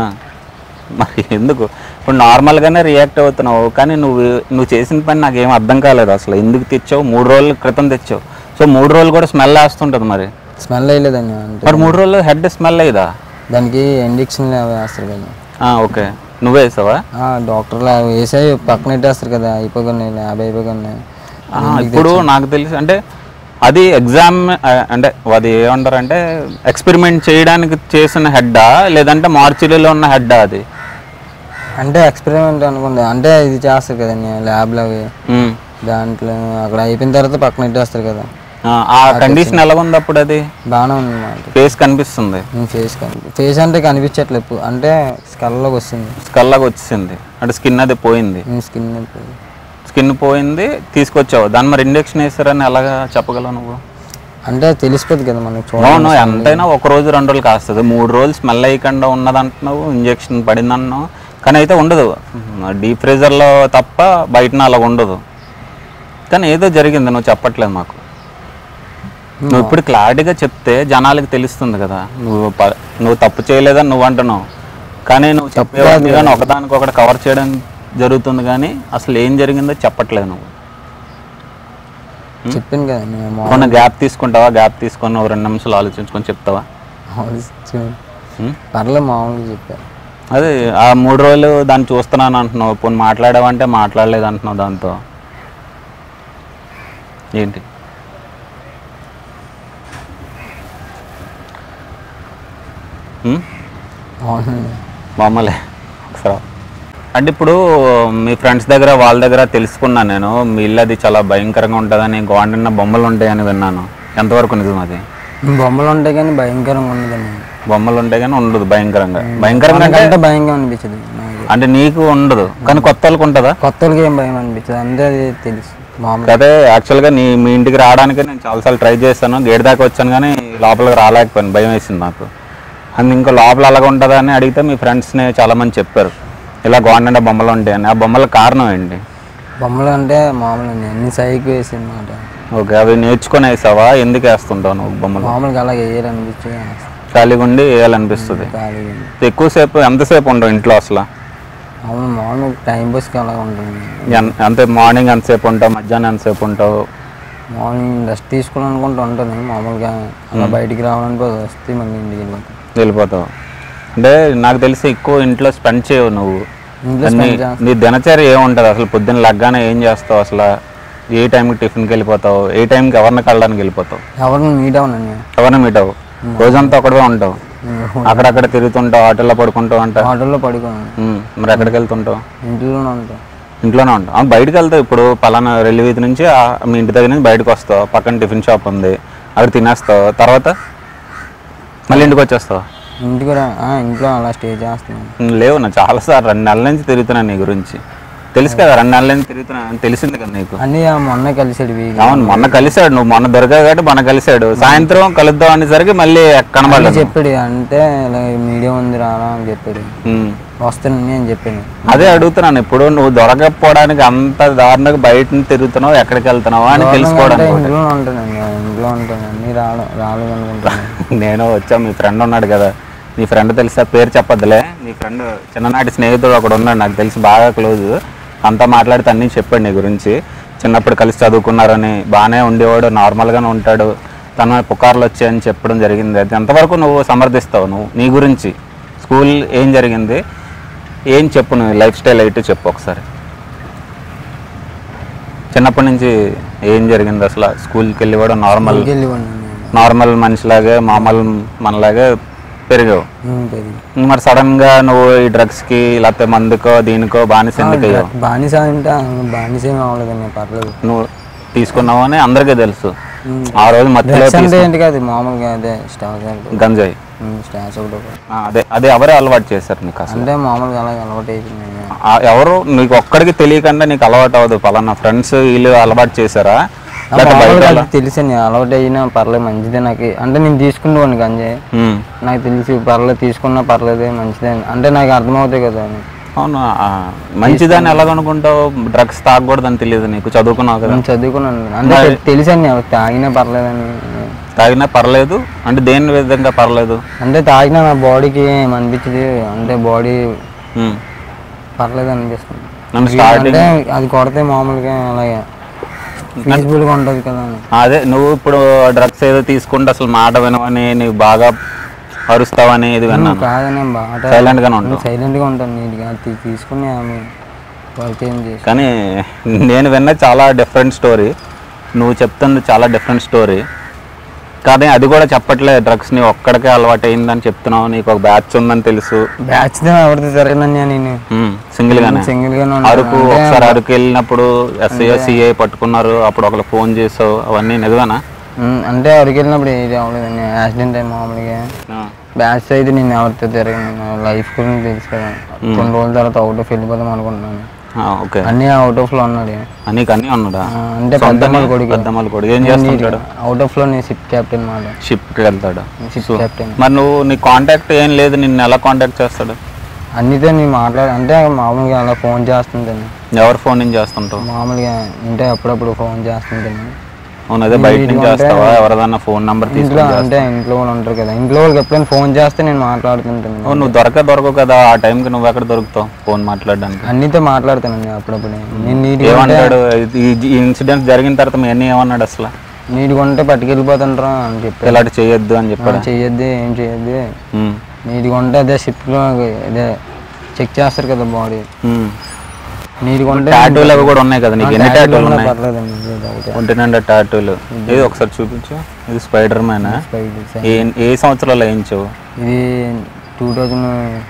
మరి ఎందుకు ఇప్పుడు నార్మల్గానే రియాక్ట్ అవుతున్నావు కానీ నువ్వు నువ్వు చేసిన పని నాకేం అర్థం కాలేదు అసలు ఎందుకు తెచ్చావు మూడు రోజుల క్రితం తెచ్చావు సో మూడు రోజులు కూడా స్మెల్ వేస్తుంటుంది మరి స్మెల్ వేయలేదండి అంటే మరి మూడు రోజులు హెడ్ స్మెల్ అయ్యదా దానికి ఇంజక్షన్లు అవి వేస్తారు కదా ఆ, ఓకే నువ్వే వేసావా ఆ, డాక్టర్లు అవి వేసాయి పక్కన పెట్టేస్తారు కదా అయిపోగానే యాభై అయిపోగానే ఆ, ఇప్పుడు నాకు తెలిసి అంటే అది ఎగ్జామ్ అంటే అది ఏమంటారు అంటే ఎక్స్పెరిమెంట్ చేయడానికి చేసిన హెడ్డా లేదంటే మార్చిరీలో ఉన్న హెడ్డా అది అంటే ఎక్స్పెరిమెంట్ అనుకోండి అంటే ఇది చేస్తారు కదండి ల్యాబ్లో అవి ఉమ్. దాంట్లో అక్కడ అయిపోయిన తర్వాత పక్కన పెట్టేస్తారు కదా ఆ, ఆ కండిషన్ ఎలా ఉంది అప్పుడు అది బాగానే ఉంది అన్నమాట ఫేస్ కనిపిస్తుంది ఫేస్ కనిపి ఫేస్ అంటే కనిపించట్లేదు ఇప్పుడు. అంటే స్కల్లోకి వస్తుంది స్కల్లాగా వచ్చేసింది అంటే స్కిన్ అది పోయింది స్కిన్ స్కిన్ పోయింది తీసుకొచ్చావు దాన్ని మరి ఇంజక్షన్ వేసారని ఎలాగా చెప్పగలవు నువ్వు అంటే తెలిసిపోద్ది కదా మనకి చూడ అవును ఎంతైనా ఒక రోజు రెండు రోజులు కాస్తుంది మూడు రోజులు స్మెల్ అయ్యకుండా ఉన్నదంటున్నావు ఇంజక్షన్ పడిందన్నావు కానీ అయితే ఉండదు డీప్ ఫ్రీజర్లో తప్ప బయటన అలా ఉండదు కానీ ఏదో జరిగింది నువ్వు చెప్పట్లేదు మాకు నువ్వు ఇప్పుడు క్లారిటీగా చెప్తే జనాలకి తెలుస్తుంది కదా నువ్వు ప- నువ్వు తప్పు చేయలేదని నువ్వు అంటున్నావు కానీ నువ్వు చెప్పేవాడిని కానీ ఒకదానికొకటి కవర్ చేయడం జరుగుతుంది కానీ అసలు ఏం జరిగిందో చెప్పట్లేదు నువ్వు చెప్పాను కదా నేను మా- మొన్న గ్యాప్ తీసుకుంటావా గ్యాప్ తీసుకొని ఒక రెండు నిమిషాలు ఆలోచించుకొని చెప్తావా మామూలు చె- ఉం? పర్లేదు మామూలుగా చెప్పాను అదే ఆ మూడు రోజులు దాన్ని చూస్తున్నాను అంటున్నావు పోనీ మాట్లాడావంటే మాట్లాడలేదు అంటున్నావు దాంతో ఏంటి ఉం? అవునండి మామూలే ఒకసారి అంటే ఇప్పుడు మీ ఫ్రెండ్స్ దగ్గర వాళ్ళ దగ్గర తెలుసుకున్నాను నేను మీ ఇల్లు అది చాలా భయంకరంగా ఉంటుందని గోండన్న బొమ్మలు ఉంటాయని విన్నాను ఎంతవరకు నిజం అది బొమ్మలు ఉంటాయి కానీ భయంకరంగా ఉండదండి బొమ్మలు ఉంటాయి కానీ ఉండదు భయంకరంగా భయంకరంగా అంటే అంటే భయంగా అనిపించదు నాకు అంటే నీకు ఉండదు కానీ కొత్త వాళ్ళకి ఉంటుందా కొత్త వాళ్ళకి ఏం భయం అనిపించదు అంతే అది తెలుసు మామూలు అదే యాక్చువల్గా నీ మీ ఇంటికి రావడానికి నేను చాలాసార్లు ట్రై చేశాను గేట్ దాకా వచ్చాను కానీ లోపలికి రాలేకపోయాను భయం వేసింది నాకు అండ్ ఇంకా లోపల అలాగ ఉంటుందా అని అడిగితే మీ ఫ్రెండ్స్ని చాలామంది చెప్పారు ఇలా గవర్నమెంట్ బొమ్మలు ఉంటాయని ఆ బొమ్మల కారణం ఏంటి బొమ్మలు అంటే మామూలు అండి అన్ని సైకి వేసి అనమాట ఓకే అవి నేర్చుకొని వేసావా ఎందుకు వేస్తుంటావు నువ్వు బొమ్మలు మామూలుగా అలా వేయాలనిపించి ఖాళీగా ఉండి వేయాలనిపిస్తుంది ఖాళీగా ఎక్కువసేపు ఎంతసేపు ఉండవు ఇంట్లో అసలు మామూలు మామూలు టైం పాస్కి అలా ఉంటుంది ఎన్- అంతే మార్నింగ్ ఎంతసేపు ఉంటావు మధ్యాహ్నం ఎంతసేపు ఉంటావు మార్నింగ్ రెస్ట్ తీసుకోవాలనుకుంటూ ఉంటుంది మామూలుగా అలా బయటికి రావాలనుకో వస్తే మళ్ళీ ఇంటికి వెళ్ళిపోతాం వెళ్ళిపోతావు అంటే నాకు తెలిసి ఎక్కువ ఇంట్లో స్పెండ్ చేయవు నువ్వు ఇంట్లో నీ spend చేస్తాం. నీ దినచర్య ఏముంటుంది అసలు పొద్దున్న లగ్గానే ఏం చేస్తావు అసలు ఏ టైంకి టిఫిన్కి వెళ్ళిపోతావు ఏ టైంకి ఎవరిని కలడానికి వెళ్ళిపోతావు ఎవరిని మీట్ అవునండి ఎవరిని మీట్ అవ్వు రోజంతా ఒకడే ఉంటావు అక్కడక్కడ తిరుగుతుంటావు ఆటోలో పడుకుంటావు అంట ఆటోలో పడుకోను ఉమ్, మరి ఎక్కడికి వెళ్తుంటావు ఇంట్లోనే ఉంటాం ఇంట్లోనే ఉంటావు ఆ, బయటకు వెళ్తావు ఇప్పుడు పలానా రెల్లి వీధి నుంచి ఆ మీ ఇంటి దగ్గర నుంచి బయటకు వస్తావు పక్కన టిఫిన్ షాప్ ఉంది అక్కడ తినేస్తావు తర్వాత మళ్ళీ ఇంటికి వచ్చేస్తావా ఇంటికి రా ఆ, ఇంట్లో అలా స్టే చేస్తున్నాను లేవు నా చాలా సార్ రెండు నెలల నుంచి తిరుగుతున్నాను నీ గురించి తెలుసు కదా రెండు నెలల నుంచి తిరుగుతున్నా అని తెలిసింది కదా నీకు అన్నీ ఆ మొన్న కలిసాడు వీక్ అవును మొన్న కలిసాడు నువ్వు మొన్న దొరికావు కాబట్టి మొన్న కలిసాడు సాయంత్రం కలుద్దాం అనేసరికి మళ్ళీ కనబడలేదు చెప్పాడు అంటే ఇలా మీడియా ఉంది రారా అని చెప్పాడు ఉమ్. వస్తానని అని చెప్పాను అదే అడుగుతున్నాను ఇప్పుడు నువ్వు దొరకపోవడానికి అంత దారుణంగా బయట నుంచి తిరుగుతున్నావు ఎక్కడికి వెళ్తున్నావా అని అంటే తెలుసుకోవడానికి ఇంట్లో ఉంటానండి ఇంట్లో ఉంటాను అన్నీ రాను రాలేదు అనుకుంటాను నేను వచ్చా మీ ఫ్రెండ్ ఉన్నాడు కదా నీ ఫ్రెండ్ తెలిసా పేరు చెప్పొద్దులే నీ ఫ్రెండ్ చిన్ననాటి స్నేహితుడు ఒకడు ఉన్నాడు నాకు తెలిసి బాగా క్లోజ్ అంతా మాట్లాడితే అన్నీ చెప్పాడు నీ గురించి చిన్నప్పుడు కలిసి చదువుకున్నారని బాగానే ఉండేవాడు నార్మల్గానే ఉంటాడు తన మీద పుకార్లు వచ్చాయని చెప్పడం జరిగింది అది ఎంతవరకు నువ్వు సమర్థిస్తావు నువ్వు నీ గురించి స్కూల్ ఏం జరిగింది ఏం చెప్పు నువ్వు లైఫ్ స్టైల్ అయితే చెప్పు ఒకసారి చిన్నప్పటి నుంచి ఏం జరిగింది అసలు స్కూల్కి వెళ్ళి కూడా నార్మల్ వెళ్ళి ఉన్నాను నార్మల్ మనిషిలాగే మామూలు మనలాగే పెరిగావు పెరిగి మరి సడన్ గా నువ్వు ఈ డ్రగ్స్ కి లేకపోతే మందుకో దీనికో బానిస ఎందుకు అయ్యావు బానిస అంటే బానిస ఏం అవ్వలేదండి పర్లేదు నువ్వు తీసుకున్నావు అని అందరికీ తెలుసు ఆ రోజు మధ్యలో డ్రగ్స్ అంటే ఏంటి కాదు మామూలుగా అదే స్టాక్ గంజాయి స్టాక్స్ ఒకటి ఆ, అదే అదే ఎవరే అలవాటు చేశారు నీకు అసలు అంటే మామూలుగా అలాగే అలవాటు అయిపోయింది ఆ, ఎవరు నీకు ఒక్కడికి తెలియకుండా నీకు అలవాటు అవ్వదు పలానా ఫ్రెండ్స్ వీళ్ళు అలవాటు చేశారా లేకపోతే బయట మామూలుగా వాళ్ళ- అది తెలుసని అలవాటు అయినా పర్లేదు మంచిదే నాకు అంటే నేను తీసుకునేవాడిని గంజాయి ఉమ్. నాకు తెలిసి పర్లేదు తీసుకున్నా పర్లేదు మంచిదే అని. అంటే నాకు అర్థమవుతాయి కదా అని అవును ఆ, మంచిదని ఎలాగనుకుంటావు డ్రగ్స్ తాగకూడదని తెలియదు నీకు చదువుకున్నావు కదా నేను చదువుకున్నాను అంటే తెలిసని తాగినా పర్లేదని తాగినా పర్లేదు అంటే దేని విధంగా పర్లేదు అంటే తాగినా నా బాడీకి ఏం అనిపించదు అంటే బాడీ ఉమ్. పర్లేదు అనిపిస్తుంది నన్ను స్టార్టింగ్ అంటే అది కొడితే మామూలుగా అలాగే పీస్ఫుల్గా ఉంటుంది కదా అని అదే నువ్వు ఇప్పుడు డ్రగ్స్ ఏదో తీసుకుంటే అసలు మాట వినవని నీకు బాగా అరుస్తావని ఇది విన్నాను కాదని బాగా సైలెంట్ గానే ఉంటావు సైలెంట్గా ఉంటాను నీట్గా తీ- తీసుకుని ఆమె వర్క్ ఏం చేసి కానీ నేను విన్న చాలా డిఫరెంట్ స్టోరీ నువ్వు చెప్తుంది చాలా డిఫరెంట్ స్టోరీ కానీ అది కూడా చెప్పట్లే డ్రగ్స్ నీ ఒక్కడికే అలవాటు అయిందని చెప్తున్నావు నీకు ఒక బ్యాచ్ ఉందని తెలుసు బ్యాచ్ ఎవరితో జరగనని నేను సింగిల్ గానే సింగిల్ గానే అరకు ఉంటాను ఒకసారి అరకు వెళ్ళినప్పుడు ఎస్ఐ సిఐ పట్టుకున్నారు అప్పుడు ఒకళ్ళు ఫోన్ చేసావు అవన్నీ నిజమేనా ఉమ్, అంటే అరకు వెళ్ళినప్పుడు ఏది అవ్వలేదండి యాక్సిడెంట్ అయ్యి మామూలుగా బ్యాచ్ అయితే నేను ఎవరితో తిరగను లైఫ్ గురించి తెలుసు కదా కొన్ని రోజుల తర్వాత అవుట్ ఆఫ్ వెళ్ళిపోదాం అనుకుంటున్నాను ఓకే అన్నీ అవుట్ ఆఫ్ లో ఉన్నాడు నీకు అన్నీ ఉన్నాడా ఆ, అంటే పెద్దమ్మ కొడుకు పెద్దమ్మల కొడుకు ఏం చేస్తుంటాడు అవుట్ ఆఫ్ లో నేను షిప్ కెప్టెన్ మాట షిప్కి వెళ్తాడు షిప్ కెప్టెన్ మరి నువ్వు నీ కాంటాక్ట్ ఏం లేదు నిన్ను ఎలా కాంటాక్ట్ చేస్తాడు అన్నితో నేను మాట్లాడు అంటే మామూలుగా అలా ఫోన్ చేస్తుంటాను ఎవరు ఫోన్ నుంచి చేస్తుంటావు మామూలుగా అంటే అప్పుడప్పుడు ఫోన్ చేస్తుంటాను అవును అదే బయట నుంచి చేస్తావా ఎవరిదన్నా ఫోన్ నెంబర్ ఇంట్లో తీసుకుని అంటే ఇంట్లో వాళ్ళు ఉంటారు కదా ఇంట్లో వాళ్ళకి ఎప్పుడైనా ఫోన్ చేస్తే నేను మాట్లాడుతుంటాను అవును, నువ్వు దొరక దొరకవు కదా ఆ టైంకి నువ్వు ఎక్కడ దొరుకుతావు ఫోన్ మాట్లాడడానికి అన్నితో మాట్లాడుతానండి అప్పుడప్పుడు నేను నీట్గా ఏమన్నాడు ఈ- ఈ ఇన్సిడెంట్ జరిగిన తర్వాత మీ అన్నీ ఏమన్నాడు అసలు నీట్గా ఉంటే పట్టుకెళ్ళిపోతుంటారా అని చెప్పి ఇలాంటి చేయొద్దు అని చెప్పాడు చెయ్యొద్దు ఏం చెయ్యొద్దు ఉమ్, నీట్గా ఉంటే అదే షిప్లో అదే చెక్ చేస్తారు కదా బాడీ ఉమ్. నీట్గా ఉంటే టాటూలు అవి కూడా ఉన్నాయి కదా నీకు ఎన్ని టాటూలు ఉన్నాయి పర్లేదండి ఇది ఒకటే. ఒంటి నిండా టాటూలు ఇది ఒకసారి చూపించు ఇది స్పైడర్ మ్యాన్ Spidey. ఏ ఏ సంవత్సరాలు వేయించావు ఇది టూ థౌజండ్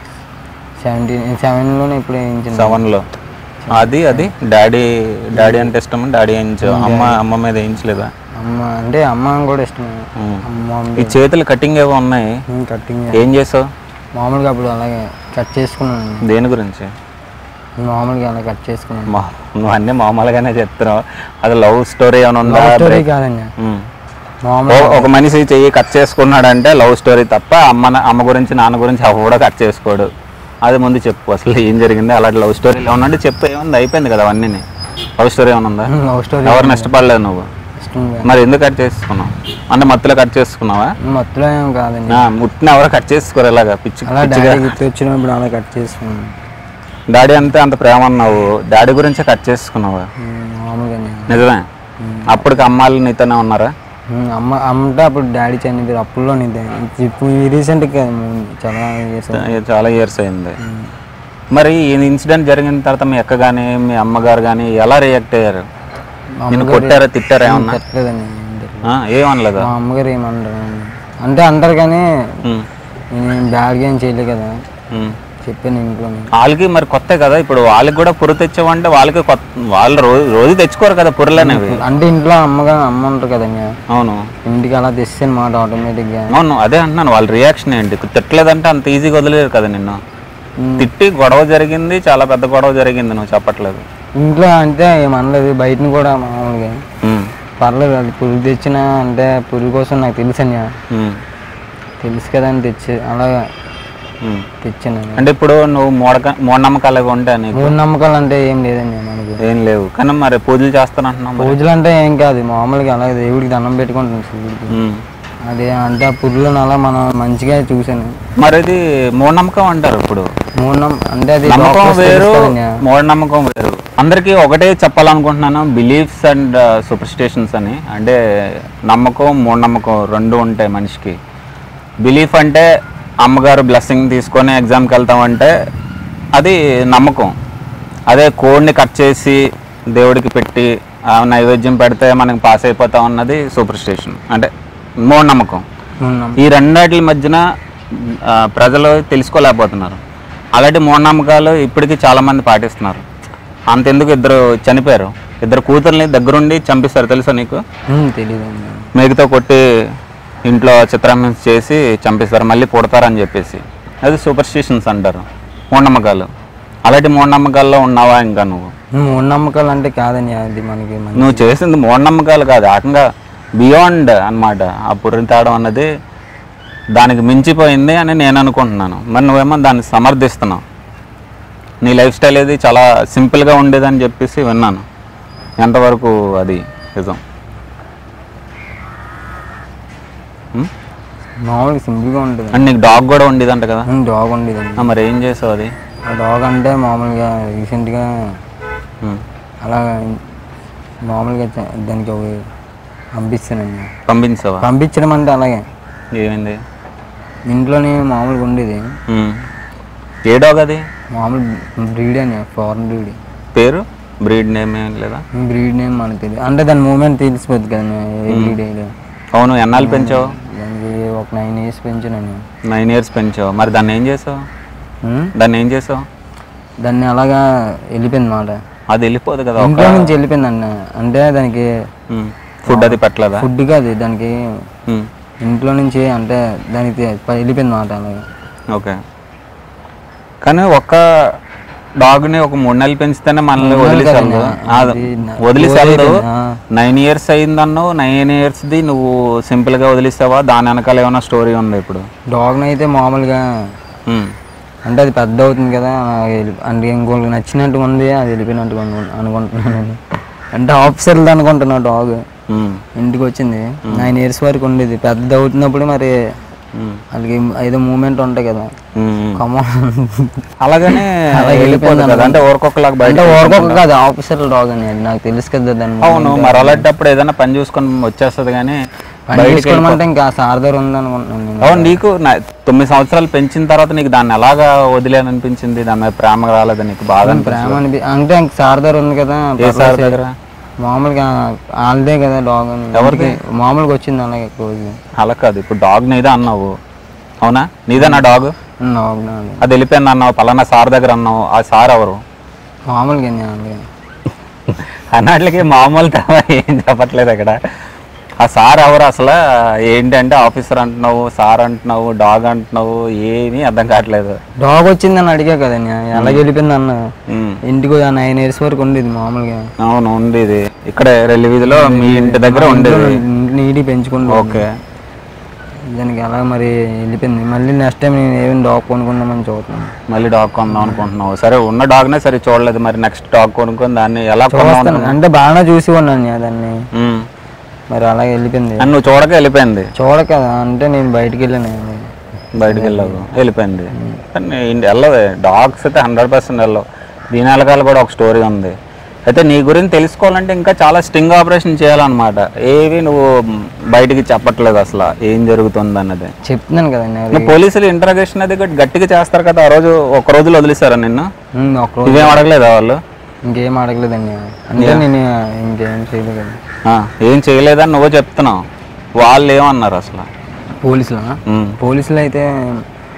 సెవెంటీన్ సెవెన్లోనే ఇప్పుడు వేయించింది సెవెన్లో అది అది డాడీ డాడీ అంటే ఇష్టం డాడీ వేయించావు అమ్మ అమ్మ మీద వేయించలేదా అమ్మ అంటే అమ్మ కూడా ఇష్టం ఉమ్. అమ్మ ఈ చేతులు కటింగ్ ఏవో ఉన్నాయి కట్టింగ్ ఏం చేసావు మామూలుగా అప్పుడు అలాగే కట్ చేసుకున్నాను దేని గురించి మామూలుగా అలా కట్ చేసుకున్నాను మా నువ్వు అన్నీ మామూలుగానే చెప్తున్నావు అది లవ్ స్టోరీ ఏమైనా ఉందా స్టోరీ కాదండి ఉమ్. మామూలు ఓ- ఒక మనిషి చెయ్యి కట్ చేసుకున్నాడంటే లవ్ స్టోరీ తప్ప అమ్మ అమ్మ గురించి నాన్న గురించి అవి కూడా కట్ చేసుకోడు అది ముందు చెప్పు అసలు ఏం జరిగింది అలాంటి లవ్ స్టోరీ ఏమన్నా అంటే చెప్పు ఏముంది అయిపోయింది కదా అవన్నీ లవ్ స్టోరీ ఏమైనా ఉందా లవ్ స్టోరీ ఎవరిని ఇష్టపడలేదు నువ్వు ఇష్టం లేదు. మరి ఎందుకు కట్ చేసుకున్నావు అంటే మత్తులో కట్ చేసుకున్నావా మొత్తంలో ఏం కాదండి ఆ, ముట్టిన ఎవరో కట్ చేసుకోరు ఇలాగా పిచ్చి అలా పిచ్చిగా డాడీ గుర్తు వచ్చినప్పుడు అలా కట్ చేసుకున్నాను డాడీ అంతే అంత ప్రేమ అన్నావు డాడీ గురించే కట్ చేసుకున్నావా ఉమ్, మామూలుగానే నిజమే అప్పటికి అమ్మాయిలు నీతోనే ఉన్నారా ఉమ్, అమ్మ అమ్మంటే అప్పుడు డాడీ చనిపోయారు అప్పుల్లో నీదే ఇప్పుడు రీసెంట్గా కాదు ముందు చాలా years అయింది. చాలా ఇయర్స్ అయింది మరి ఈ ఇన్సిడెంట్ జరిగిన తర్వాత మీ అక్క కానీ మీ అమ్మగారు కానీ ఎలా రియాక్ట్ అయ్యారు మా నేను అమ్మగారు కొట్టారా తిట్టారా ఏమన్నా పెట్టలేదండి ఏం తిట్టలేదు. ఆ, ఏమనలేదా మా అమ్మగారు ఏమన్నారు అంటే అంటారు కానీ ఉమ్, నేను బ్యాడ్గా ఏం చేయలేదు కదా ఉమ్. చెప్పాను ఇంట్లో వాళ్ళకి మరి కొత్త కదా ఇప్పుడు వాళ్ళకి కూడా పురు తెచ్చావంటే వాళ్ళకి కొత్త వాళ్ళు రోజు రోజు తెచ్చుకోరు కదా పుర్రెలు అనేవి అంటే ఇంట్లో అమ్మగా అమ్మ ఉంటారు కదన్యా అవును ఇంటికి అలా తెస్తాను మాట ఆటోమేటిక్గా అవును అదే అంటున్నాను వాళ్ళ రియాక్షన్ ఏంటి తిట్టలేదంటే అంత ఈజీగా వదిలేరు కదా నిన్ను తిట్టి గొడవ జరిగింది చాలా పెద్ద గొడవ జరిగింది నువ్వు చెప్పట్లేదు ఇంట్లో అంటే ఏమనలేదు బయటని కూడా మామూలుగా ఉమ్, పర్లేదు అది పురుగు తెచ్చిన అంటే పురుగు కోసం నాకు తెలుసు అన్యా ఉమ్, తెలుసు కదా అని తెచ్చి అలా ఉమ్. తెచ్చాను అంటే ఇప్పుడు నువ్వు మూఢక మూఢనమ్మకాలు అవి ఉంటాయి నీకు మూడు నమ్మకాలు అంటే ఏం లేదండి మనకి ఏం లేవు కానీ మరి పూజలు చేస్తానంటున్నావు మరి. పూజలు అంటే ఏం కాదు మామూలుగా అలా దేవుడికి దండం పెట్టుకుంటాను శివుడికి ఉమ్. అదే అంటే ఆ పురుగులను అలా మనం మంచిగా చూశాను మరి అది మూఢనమ్మకం అంటారు ఇప్పుడు మూడు నమ్మ అంటే అది నమ్మకం doctors వేరు తెలుసు కదన్యా. మూఢనమ్మకం వేరు అందరికీ ఒకటే చెప్పాలనుకుంటున్నాను బిలీఫ్స్ అండ్ సూపర్స్టిషన్స్ అని అంటే నమ్మకం మూఢనమ్మకం రెండు ఉంటాయి మనిషికి బిలీఫ్ అంటే అమ్మగారు బ్లెస్సింగ్ తీసుకొని ఎగ్జామ్కి వెళ్తామంటే అది నమ్మకం అదే కోడ్ని కట్ చేసి దేవుడికి పెట్టి ఆ నైవేద్యం పెడితే మనకి పాస్ అయిపోతాం అన్నది సూపర్స్టిషన్ అంటే మూఢనమ్మకం మూడు నమ్మ- ఈ రెండాటి మధ్యన ఆ, ప్రజలు తెలుసుకోలేకపోతున్నారు అలాంటి మూఢనమ్మకాలు ఇప్పటికీ చాలా మంది పాటిస్తున్నారు అంతెందుకు ఇద్దరు చనిపోయారు ఇద్దరు కూతుర్ని దగ్గరుండి చంపిస్తారు తెలుసా నీకు ఉమ్, తెలీదండి మేకతో కొట్టి ఇంట్లో చిత్రహింస చేసి చంపిస్తారు మళ్ళీ పుడతారని చెప్పేసి అది సూపర్స్టిషన్స్ అంటారు మూఢనమ్మకాలు అలాంటి మూఢనమ్మకాల్లో ఉన్నావా ఇంకా నువ్వు మూడు నమ్మకాలు అంటే కాదని అది మనకి మంచి నువ్వు చేసింది మూఢనమ్మకాలు కాదు ఏకంగా బియాండ్ అన్నమాట ఆ పుర్రి తాడం అన్నది దానికి మించిపోయింది అని నేను అనుకుంటున్నాను మరి నువ్వేమో దాన్ని సమర్థిస్తున్నావు నీ లైఫ్ స్టైల్ ఏది చాలా సింపుల్గా ఉండేదని చెప్పేసి విన్నాను ఎంతవరకు అది నిజం ఉం? మామూలుగా సింపుల్గా ఉంటుంది అండ్ నీకు డాగ్ కూడా ఉండేదంట కదా డాగ్ ఉండేదండి ఆ, మరి ఏం చేసావు అది ఆ డాగ్ అంటే మామూలుగా రీసెంట్గా ఉం. అలా మామూలుగా చ- దానికి ఒక పంపిస్తానండి పంపించావా పంపించడం అంటే అలాగే ఏమైంది ఇంట్లోనే మామూలుగా ఉండేది ఉం. ఏ డాగ్ అది మామూలు బ్రీడ్ అని ఫారెన్ బ్రీడ్ పేరు బ్రీడ్ నేమ్ ఏం లేదా బ్రీడ్ నేమ్ మనకు తెలియదు అంటే దాని మూమెంట్ తెలిసిపోద్ది కదా ఏ బ్రీడ్ ఏదో అవును ఎన్నాళ్ళు పెంచావు దానికి ఒక నైన్ ఇయర్స్ పెంచాను నైన్ ఇయర్స్ పెంచావు మరి దాన్ని ఏం చేసావు దాన్ని ఏం చేసావు దాన్ని అలాగా వెళ్ళిపోయింది మాట అది వెళ్ళిపోదు కదా ఇంట్లో నుంచి వెళ్ళిపోయింది అన్న అంటే దానికి ఫుడ్ అది పెట్టలేదా ఫుడ్ కాదు దానికి ఉమ్, ఇంట్లో నుంచి అంటే దానికి ప- వెళ్ళిపోయింది మాట అలాగా ఓకే కానీ ఒక్క డాగ్ని ఒక మూడు నెలలు పెంచితేనే మనల్ని మూడు నెలలు వదిలేసాను కాదన్నా, అది నా- వదిలేసాను ఆ. నైన్ ఇయర్స్ అయిందన్నావు నైన్ ఇయర్స్ది నువ్వు సింపుల్గా వదిలేసావా దాని వెనకాల ఏమైనా స్టోరీ ఉంది ఇప్పుడు డాగ్ని అయితే మామూలుగా ఉమ్, అంటే అది పెద్ద అవుతుంది కదా అలాగే వెళ్ళి- అంటే ఇంకోళ్ళకి నచ్చినట్టు ఉంది అది వెళ్ళిపోయినట్టుగా అను- అనుకుంటున్నాను నేను. అంటే ఆఫీసర్లు అనుకుంటున్నా డాగ్ ఉమ్, ఇంటికి వచ్చింది నైన్ ఇయర్స్ వరకు ఉండేది పెద్ద అవుతున్నప్పుడు మరి ఉమ్, వాళ్ళకి ఏదో మూమెంట్ ఉంటాయి కదా ఉమ్. కమా అలాగనే వెళ్ళిపోదు కదా అంటే ఊరకొక్కలాగా బయట అంటే ఓరకొక కాదు ఆఫీసర్ డాగ్ అని అది నాకు తెలుసు కదా దాన్ని అవును మరి అలాంటప్పుడు ఏదైనా పని చూసుకొని వచ్చేస్తుంది కానీ పని చేసుకోవడం అంటే ఇంకా సారదర్ ఉంది అనుకుంటున్నాను నేను అవును నీకు నా- తొమ్మిది సంవత్సరాలు పెంచిన తర్వాత నీకు దాన్ని ఎలాగా వదిలేననిపించింది దాని మీద ప్రేమ రాలేదు నీకు బాధ అనిపించింది ప్రేమ అనిపి అంటే ఇంక సారదర్ ఉంది కదా ఏ సార్ దగ్గర మామూలుగా వాళ్ళదే కదా డాగ్ అని ఎవరిది? ఇంటికి మామూలుగా వచ్చింది అలాగే రోజు అలా కాదు ఇప్పుడు డాగ్ నీదే అన్నావు అవునా నీదే నా డాగ్ డాగ్ నాది. అది వెళ్ళిపోయింది అన్నావు పలానా సార్ దగ్గర అన్నావు ఆ సార్ ఎవరు మామూలుగా నేను అలాగే అన్నట్లకి మామూలు తమ ఏం చెప్పట్లేదు అక్కడ ఆ సార్ ఎవరు అసలు ఏంటంటే ఆఫీసర్ అంటున్నావు సార్ అంటున్నావు డాగ్ అంటున్నావు ఏమీ అర్థం కావట్లేదు డాగ్ వచ్చిందని అడిగా కదా నేను ఎలా వెళ్ళిపోయింది అన్న ఉమ్. ఇంటికి నైన్ ఇయర్స్ వరకు ఉండేది మామూలుగా అవును ఉండేది ఇక్కడే రెల్లి వీధిలో మీ ఇంటి దగ్గర ఉండేది నీటి పెంచుకుంటూ ఓకే దానికి అలా మరి వెళ్ళిపోయింది మళ్ళీ నెక్స్ట్ టైం నేను ఏమైనా డాగ్ కొనుక్కుందామని చూస్తున్నాను మళ్ళీ డాగ్ కొందాం అనుకుంటున్నావు సరే ఉన్న డాగ్నే సరే చూడలేదు మరి నెక్స్ట్ డాగ్ కొనుక్కొని దాన్ని ఎలా కొందాం చూస్తాను అంటే బాగానే చూసి ఉన్నాను నేను దాన్ని ఉమ్. మరి అలాగే వెళ్ళిపోయింది అని నువ్వు చూడక వెళ్ళిపోయింది చూడక కదా అంటే నేను బయటికి వెళ్ళాను బయటికి వెళ్ళవు వెళ్ళిపోయింది కానీ ఇంటి- వెళ్ళవే డాగ్స్ అయితే హండ్రెడ్ పర్సెంట్ వెళ్ళవు దీని వెనకాల కూడా ఒక స్టోరీ ఉంది అయితే నీ గురించి తెలుసుకోవాలంటే ఇంకా చాలా స్టింగ్ ఆపరేషన్ చేయాలన్నమాట ఏవి నువ్వు బయటికి చెప్పట్లేదు అసలు ఏం జరుగుతుంది అన్నది చెప్తున్నాను కదా నేను నువ్వు పోలీసులు ఇంటరాగేషన్ అది గట్- గట్టిగా చేస్తారు కదా ఆ రోజు ఒక రోజులో వదిలేసారా నిన్ను ఉమ్, ఒక రోజు ఇవేం అడగలేదా వాళ్ళు ఇంకేం అడగలేదండి అంటే నేను ఇంకేం చేయలేదు కదా ఆ, ఏం చేయలేదని నువ్వు చెప్తున్నావు వాళ్ళు ఏమన్నారు అసలు పోలీసులా ఉమ్, పోలీసులు అయితే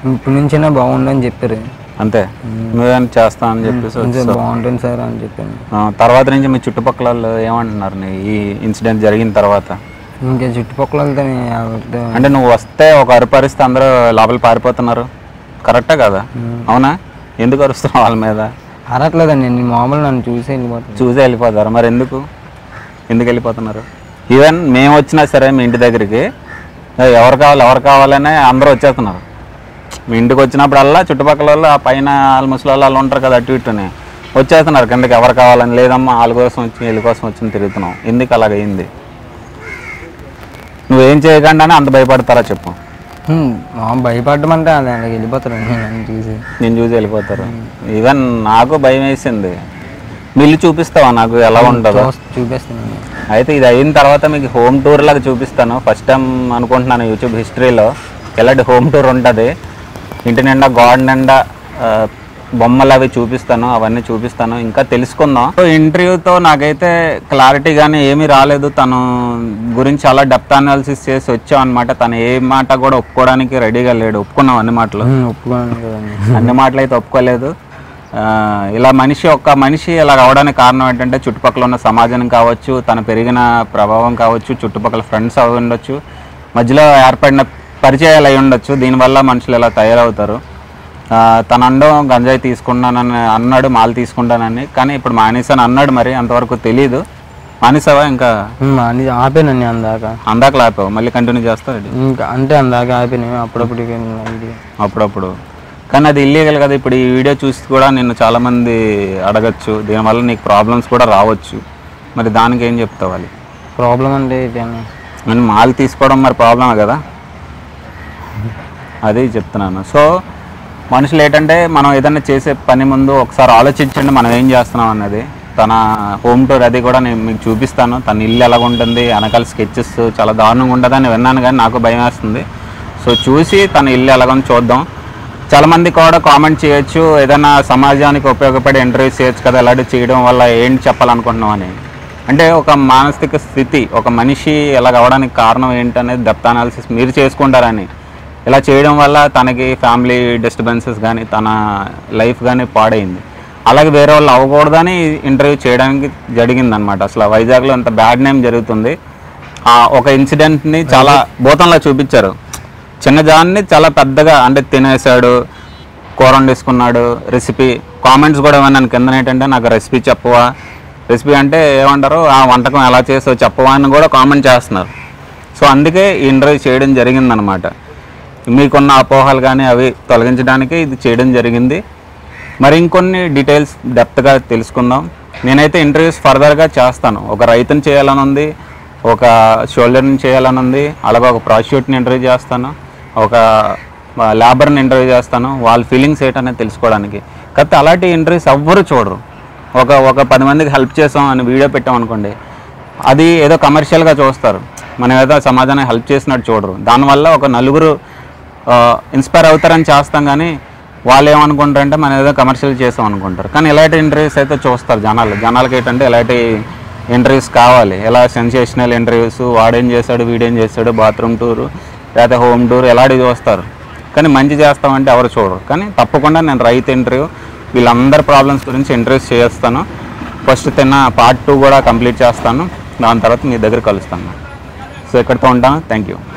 ఇప్పటి నుంచైనా బాగుండని చెప్పారు అంతే నువ్వేం చేస్తా అని చెప్పేసి కొంచెం వచ్చేసావు. బాగుంటుంది సార్ అని చెప్పాను ఆ, తర్వాత నుంచి మీ చుట్టుపక్కల వాళ్ళు ఏమంటున్నారు నీ ఈ ఇన్సిడెంట్ జరిగిన తర్వాత ఇంకా చుట్టుపక్కల వెళ్తే ఎవరితో అంటే నువ్వు వస్తే ఒక అరుపరిస్తే అందరూ లోపల పారిపోతున్నారు కరెక్టే కదా అవునా ఎందుకు అరుస్తున్నావు వాళ్ళ మీద అరట్లేదండి నేను మామూలు నన్ను చూసి వెళ్ళిపోతాను చూసి వెళ్ళిపోతారు మరి ఎందుకు ఎందుకు వెళ్ళిపోతున్నారు ఈవెన్ మేము వచ్చినా సరే మీ ఇంటి దగ్గరికి "ఏ, ఎవరు కావాలి ఎవరు కావాలనే అందరూ వచ్చేస్తున్నారు మీ ఇంటికి వచ్చినప్పుడల్లా చుట్టుపక్కల వాళ్ళు ఆ పైన వాళ్ళ ముసలి వాళ్ళు ఉంటారు కదా అటు ఇటుని వచ్చేస్తున్నారు కిందకి ఎవరు కావాలని లేదమ్మా వాళ్ళ కోసం వచ్చి వీళ్ళ కోసం వచ్చి తిరుగుతున్నాం ఎందుకు అలాగైంది నువ్వేం చేయకుండానే అంత భయపడతారా చెప్పు హ్మ్, మా భయపడడం అంటే అదే అలాగే వెళ్ళిపోతారండి నన్ను చూసి నేను చూసి వెళ్ళిపోతారు ఈవెన్ నాకు భయం వేసింది మిల్లు చూపిస్తావా నాకు ఎలా ఉంటుందో చూస్- చూపిస్తానండి అయితే ఇది అయిన తర్వాత మీకు హోమ్ టూర్ లాగా చూపిస్తాను ఫస్ట్ టైం అనుకుంటున్నాను యూట్యూబ్ హిస్టరీలో ఎలాంటి హోమ్ టూర్ ఉంటుంది ఇంటి నిండా గాడ్ నిండా ఆ, బొమ్మలు అవి చూపిస్తాను అవన్నీ చూపిస్తాను ఇంకా తెలుసుకుందాం సో ఇంటర్వ్యూతో నాకైతే క్లారిటీ కానీ ఏమీ రాలేదు తను గురించి చాలా డెప్త్ అనాలిసిస్ చేసి వచ్చాం అనమాట తను ఏ మాట కూడా ఒప్పుకోవడానికి రెడీగా లేడు ఒప్పుకున్నాం అన్ని మాటలు హ్మ్, ఒప్పుకోను కదండి అన్ని మాటలు అయితే ఒప్పుకోలేదు ఆ, ఇలా మనిషి ఒక్క మనిషి ఇలా అవడానికి కారణం ఏంటంటే చుట్టుపక్కల ఉన్న సమాజం కావచ్చు తను పెరిగిన ప్రభావం కావచ్చు చుట్టుపక్కల ఫ్రెండ్స్ అవి ఉండొచ్చు మధ్యలో ఏర్పడిన పరిచయాలు అయి ఉండొచ్చు దీనివల్ల మనుషులు ఇలా తయారవుతారు ఆ, తను అండం గంజాయి తీసుకున్నానని అన్నాడు మాలు తీసుకుంటానని కానీ ఇప్పుడు మానేసాను అన్నాడు మరి అంతవరకు తెలియదు మానేసావా ఇంకా హ్మ్, అని ఆపానండి అందాక అందాక లేపావు మళ్ళీ కంటిన్యూ చేస్తావు ఇంకా అంటే అందాక ఆపాను అప్పుడప్పుడు ఇక ఇది. అప్పుడప్పుడు కానీ అది ఇల్లీగల్ కదా ఇప్పుడు ఈ వీడియో చూసి కూడా నిన్ను చాలామంది అడగచ్చు దీనివల్ల నీకు ప్రాబ్లమ్స్ కూడా రావచ్చు మరి దానికి ఏం చెప్తావు వాళ్ళు ప్రాబ్లం అంటే ఇదేనా నేను మాల్ తీసుకోవడం మరి ప్రాబ్లమే కదా అది చెప్తున్నాను సో మనుషులు ఏంటంటే మనం ఏదైనా చేసే పని ముందు ఒకసారి ఆలోచించండి మనం ఏం చేస్తున్నాం అన్నది తన హోమ్ టూర్ అది కూడా నేను మీకు చూపిస్తాను తన ఇల్లు ఎలాగ ఉంటుంది వెనకాల స్కెచెస్ చాలా దారుణంగా ఉంటుందని విన్నాను కానీ నాకు భయం వేస్తుంది సో చూసి తన ఇల్లు ఎలాగని చూద్దాం చాలామంది కూడా కామెంట్ చేయొచ్చు ఏదైనా సమాజానికి ఉపయోగపడే ఇంటర్వ్యూస్ చేయొచ్చు కదా ఇలాంటివి చేయడం వల్ల ఏంటి చెప్పాలనుకుంటున్నాం అని అంటే ఒక మానసిక స్థితి ఒక మనిషి ఎలాగ అవ్వడానికి కారణం ఏంటనేది డెప్త్ అనాలిసిస్ మీరు చేసుకుంటారని ఇలా చేయడం వల్ల తనకి ఫ్యామిలీ డిస్టర్బెన్సెస్ కానీ తన లైఫ్ కానీ పాడైంది అలాగే వేరే వాళ్ళు అవ్వకూడదని ఇంటర్వ్యూ చేయడానికి జరిగిందనమాట అసలు వైజాగ్లో అంత బ్యాడ్ నేమ్ జరుగుతుంది ఆ ఒక ఇన్సిడెంట్ని చాలా భూతంలో చూపించారు చిన్న జాన్ని చాలా పెద్దగా అంటే తినేసాడు కూర వండేసుకున్నాడు రెసిపీ కామెంట్స్ కూడా ఏమన్నాను కింద ఏంటంటే నాకు రెసిపీ చెప్పవా రెసిపీ అంటే ఏమంటారు ఆ వంటకం ఎలా చేసావు చెప్పవా అని కూడా కామెంట్ చేస్తున్నారు సో అందుకే ఈ ఇంటర్వ్యూ చేయడం జరిగిందనమాట మీకున్న అపోహలు కానీ అవి తొలగించడానికి ఇది చేయడం జరిగింది మరి ఇంకొన్ని డీటెయిల్స్ డెప్త్గా తెలుసుకుందాం నేనైతే ఇంటర్వ్యూస్ ఫర్దర్గా చేస్తాను ఒక రైతుని చేయాలని ఉంది ఒక షోల్డర్ని చేయాలని ఉంది అలాగే ఒక ప్రాస్టిట్యూట్ని ఇంటర్వ్యూ చేస్తాను ఒక లేబర్ని ఇంటర్వ్యూ చేస్తాను వాళ్ళ ఫీలింగ్స్ ఏంటనేది తెలుసుకోవడానికి కాకపోతే అలాంటి ఇంటర్వ్యూస్ ఎవ్వరు చూడరు ఒక ఒక పది మందికి హెల్ప్ చేసాం అని వీడియో పెట్టాం అనుకోండి అది ఏదో కమర్షియల్గా చూస్తారు మనం ఏదో సమాజానికి హెల్ప్ చేసినట్టు చూడరు దానివల్ల ఒక నలుగురు ఇన్స్పైర్ అవుతారని చేస్తాం కానీ వాళ్ళు ఏమనుకుంటారంటే మనం ఏదో కమర్షియల్ చేసాం అనుకుంటారు కానీ ఇలాంటి ఇంటర్వ్యూస్ అయితే చూస్తారు జనాలు జనాలకి ఏంటంటే ఇలాంటి ఇంటర్వ్యూస్ కావాలి ఎలా సెన్సేషనల్ ఇంటర్వ్యూస్ వాడేం చేశాడు వీడేం చేశాడు బాత్రూమ్ టూరు లేకపోతే హోమ్ టూర్ ఇలాంటివి చూస్తారు కానీ మంచి చేస్తామంటే ఎవరు చూడరు కానీ తప్పకుండా నేను రైతు ఇంటర్వ్యూ వీళ్ళందరి ప్రాబ్లమ్స్ గురించి ఇంటర్వ్యూస్ చేస్తాను ఫస్ట్ తిన్న పార్ట్ టూ కూడా కంప్లీట్ చేస్తాను దాని తర్వాత మీ దగ్గర కలుస్తాను సో ఇక్కడితో ఉంటాను థ్యాంక్ యూ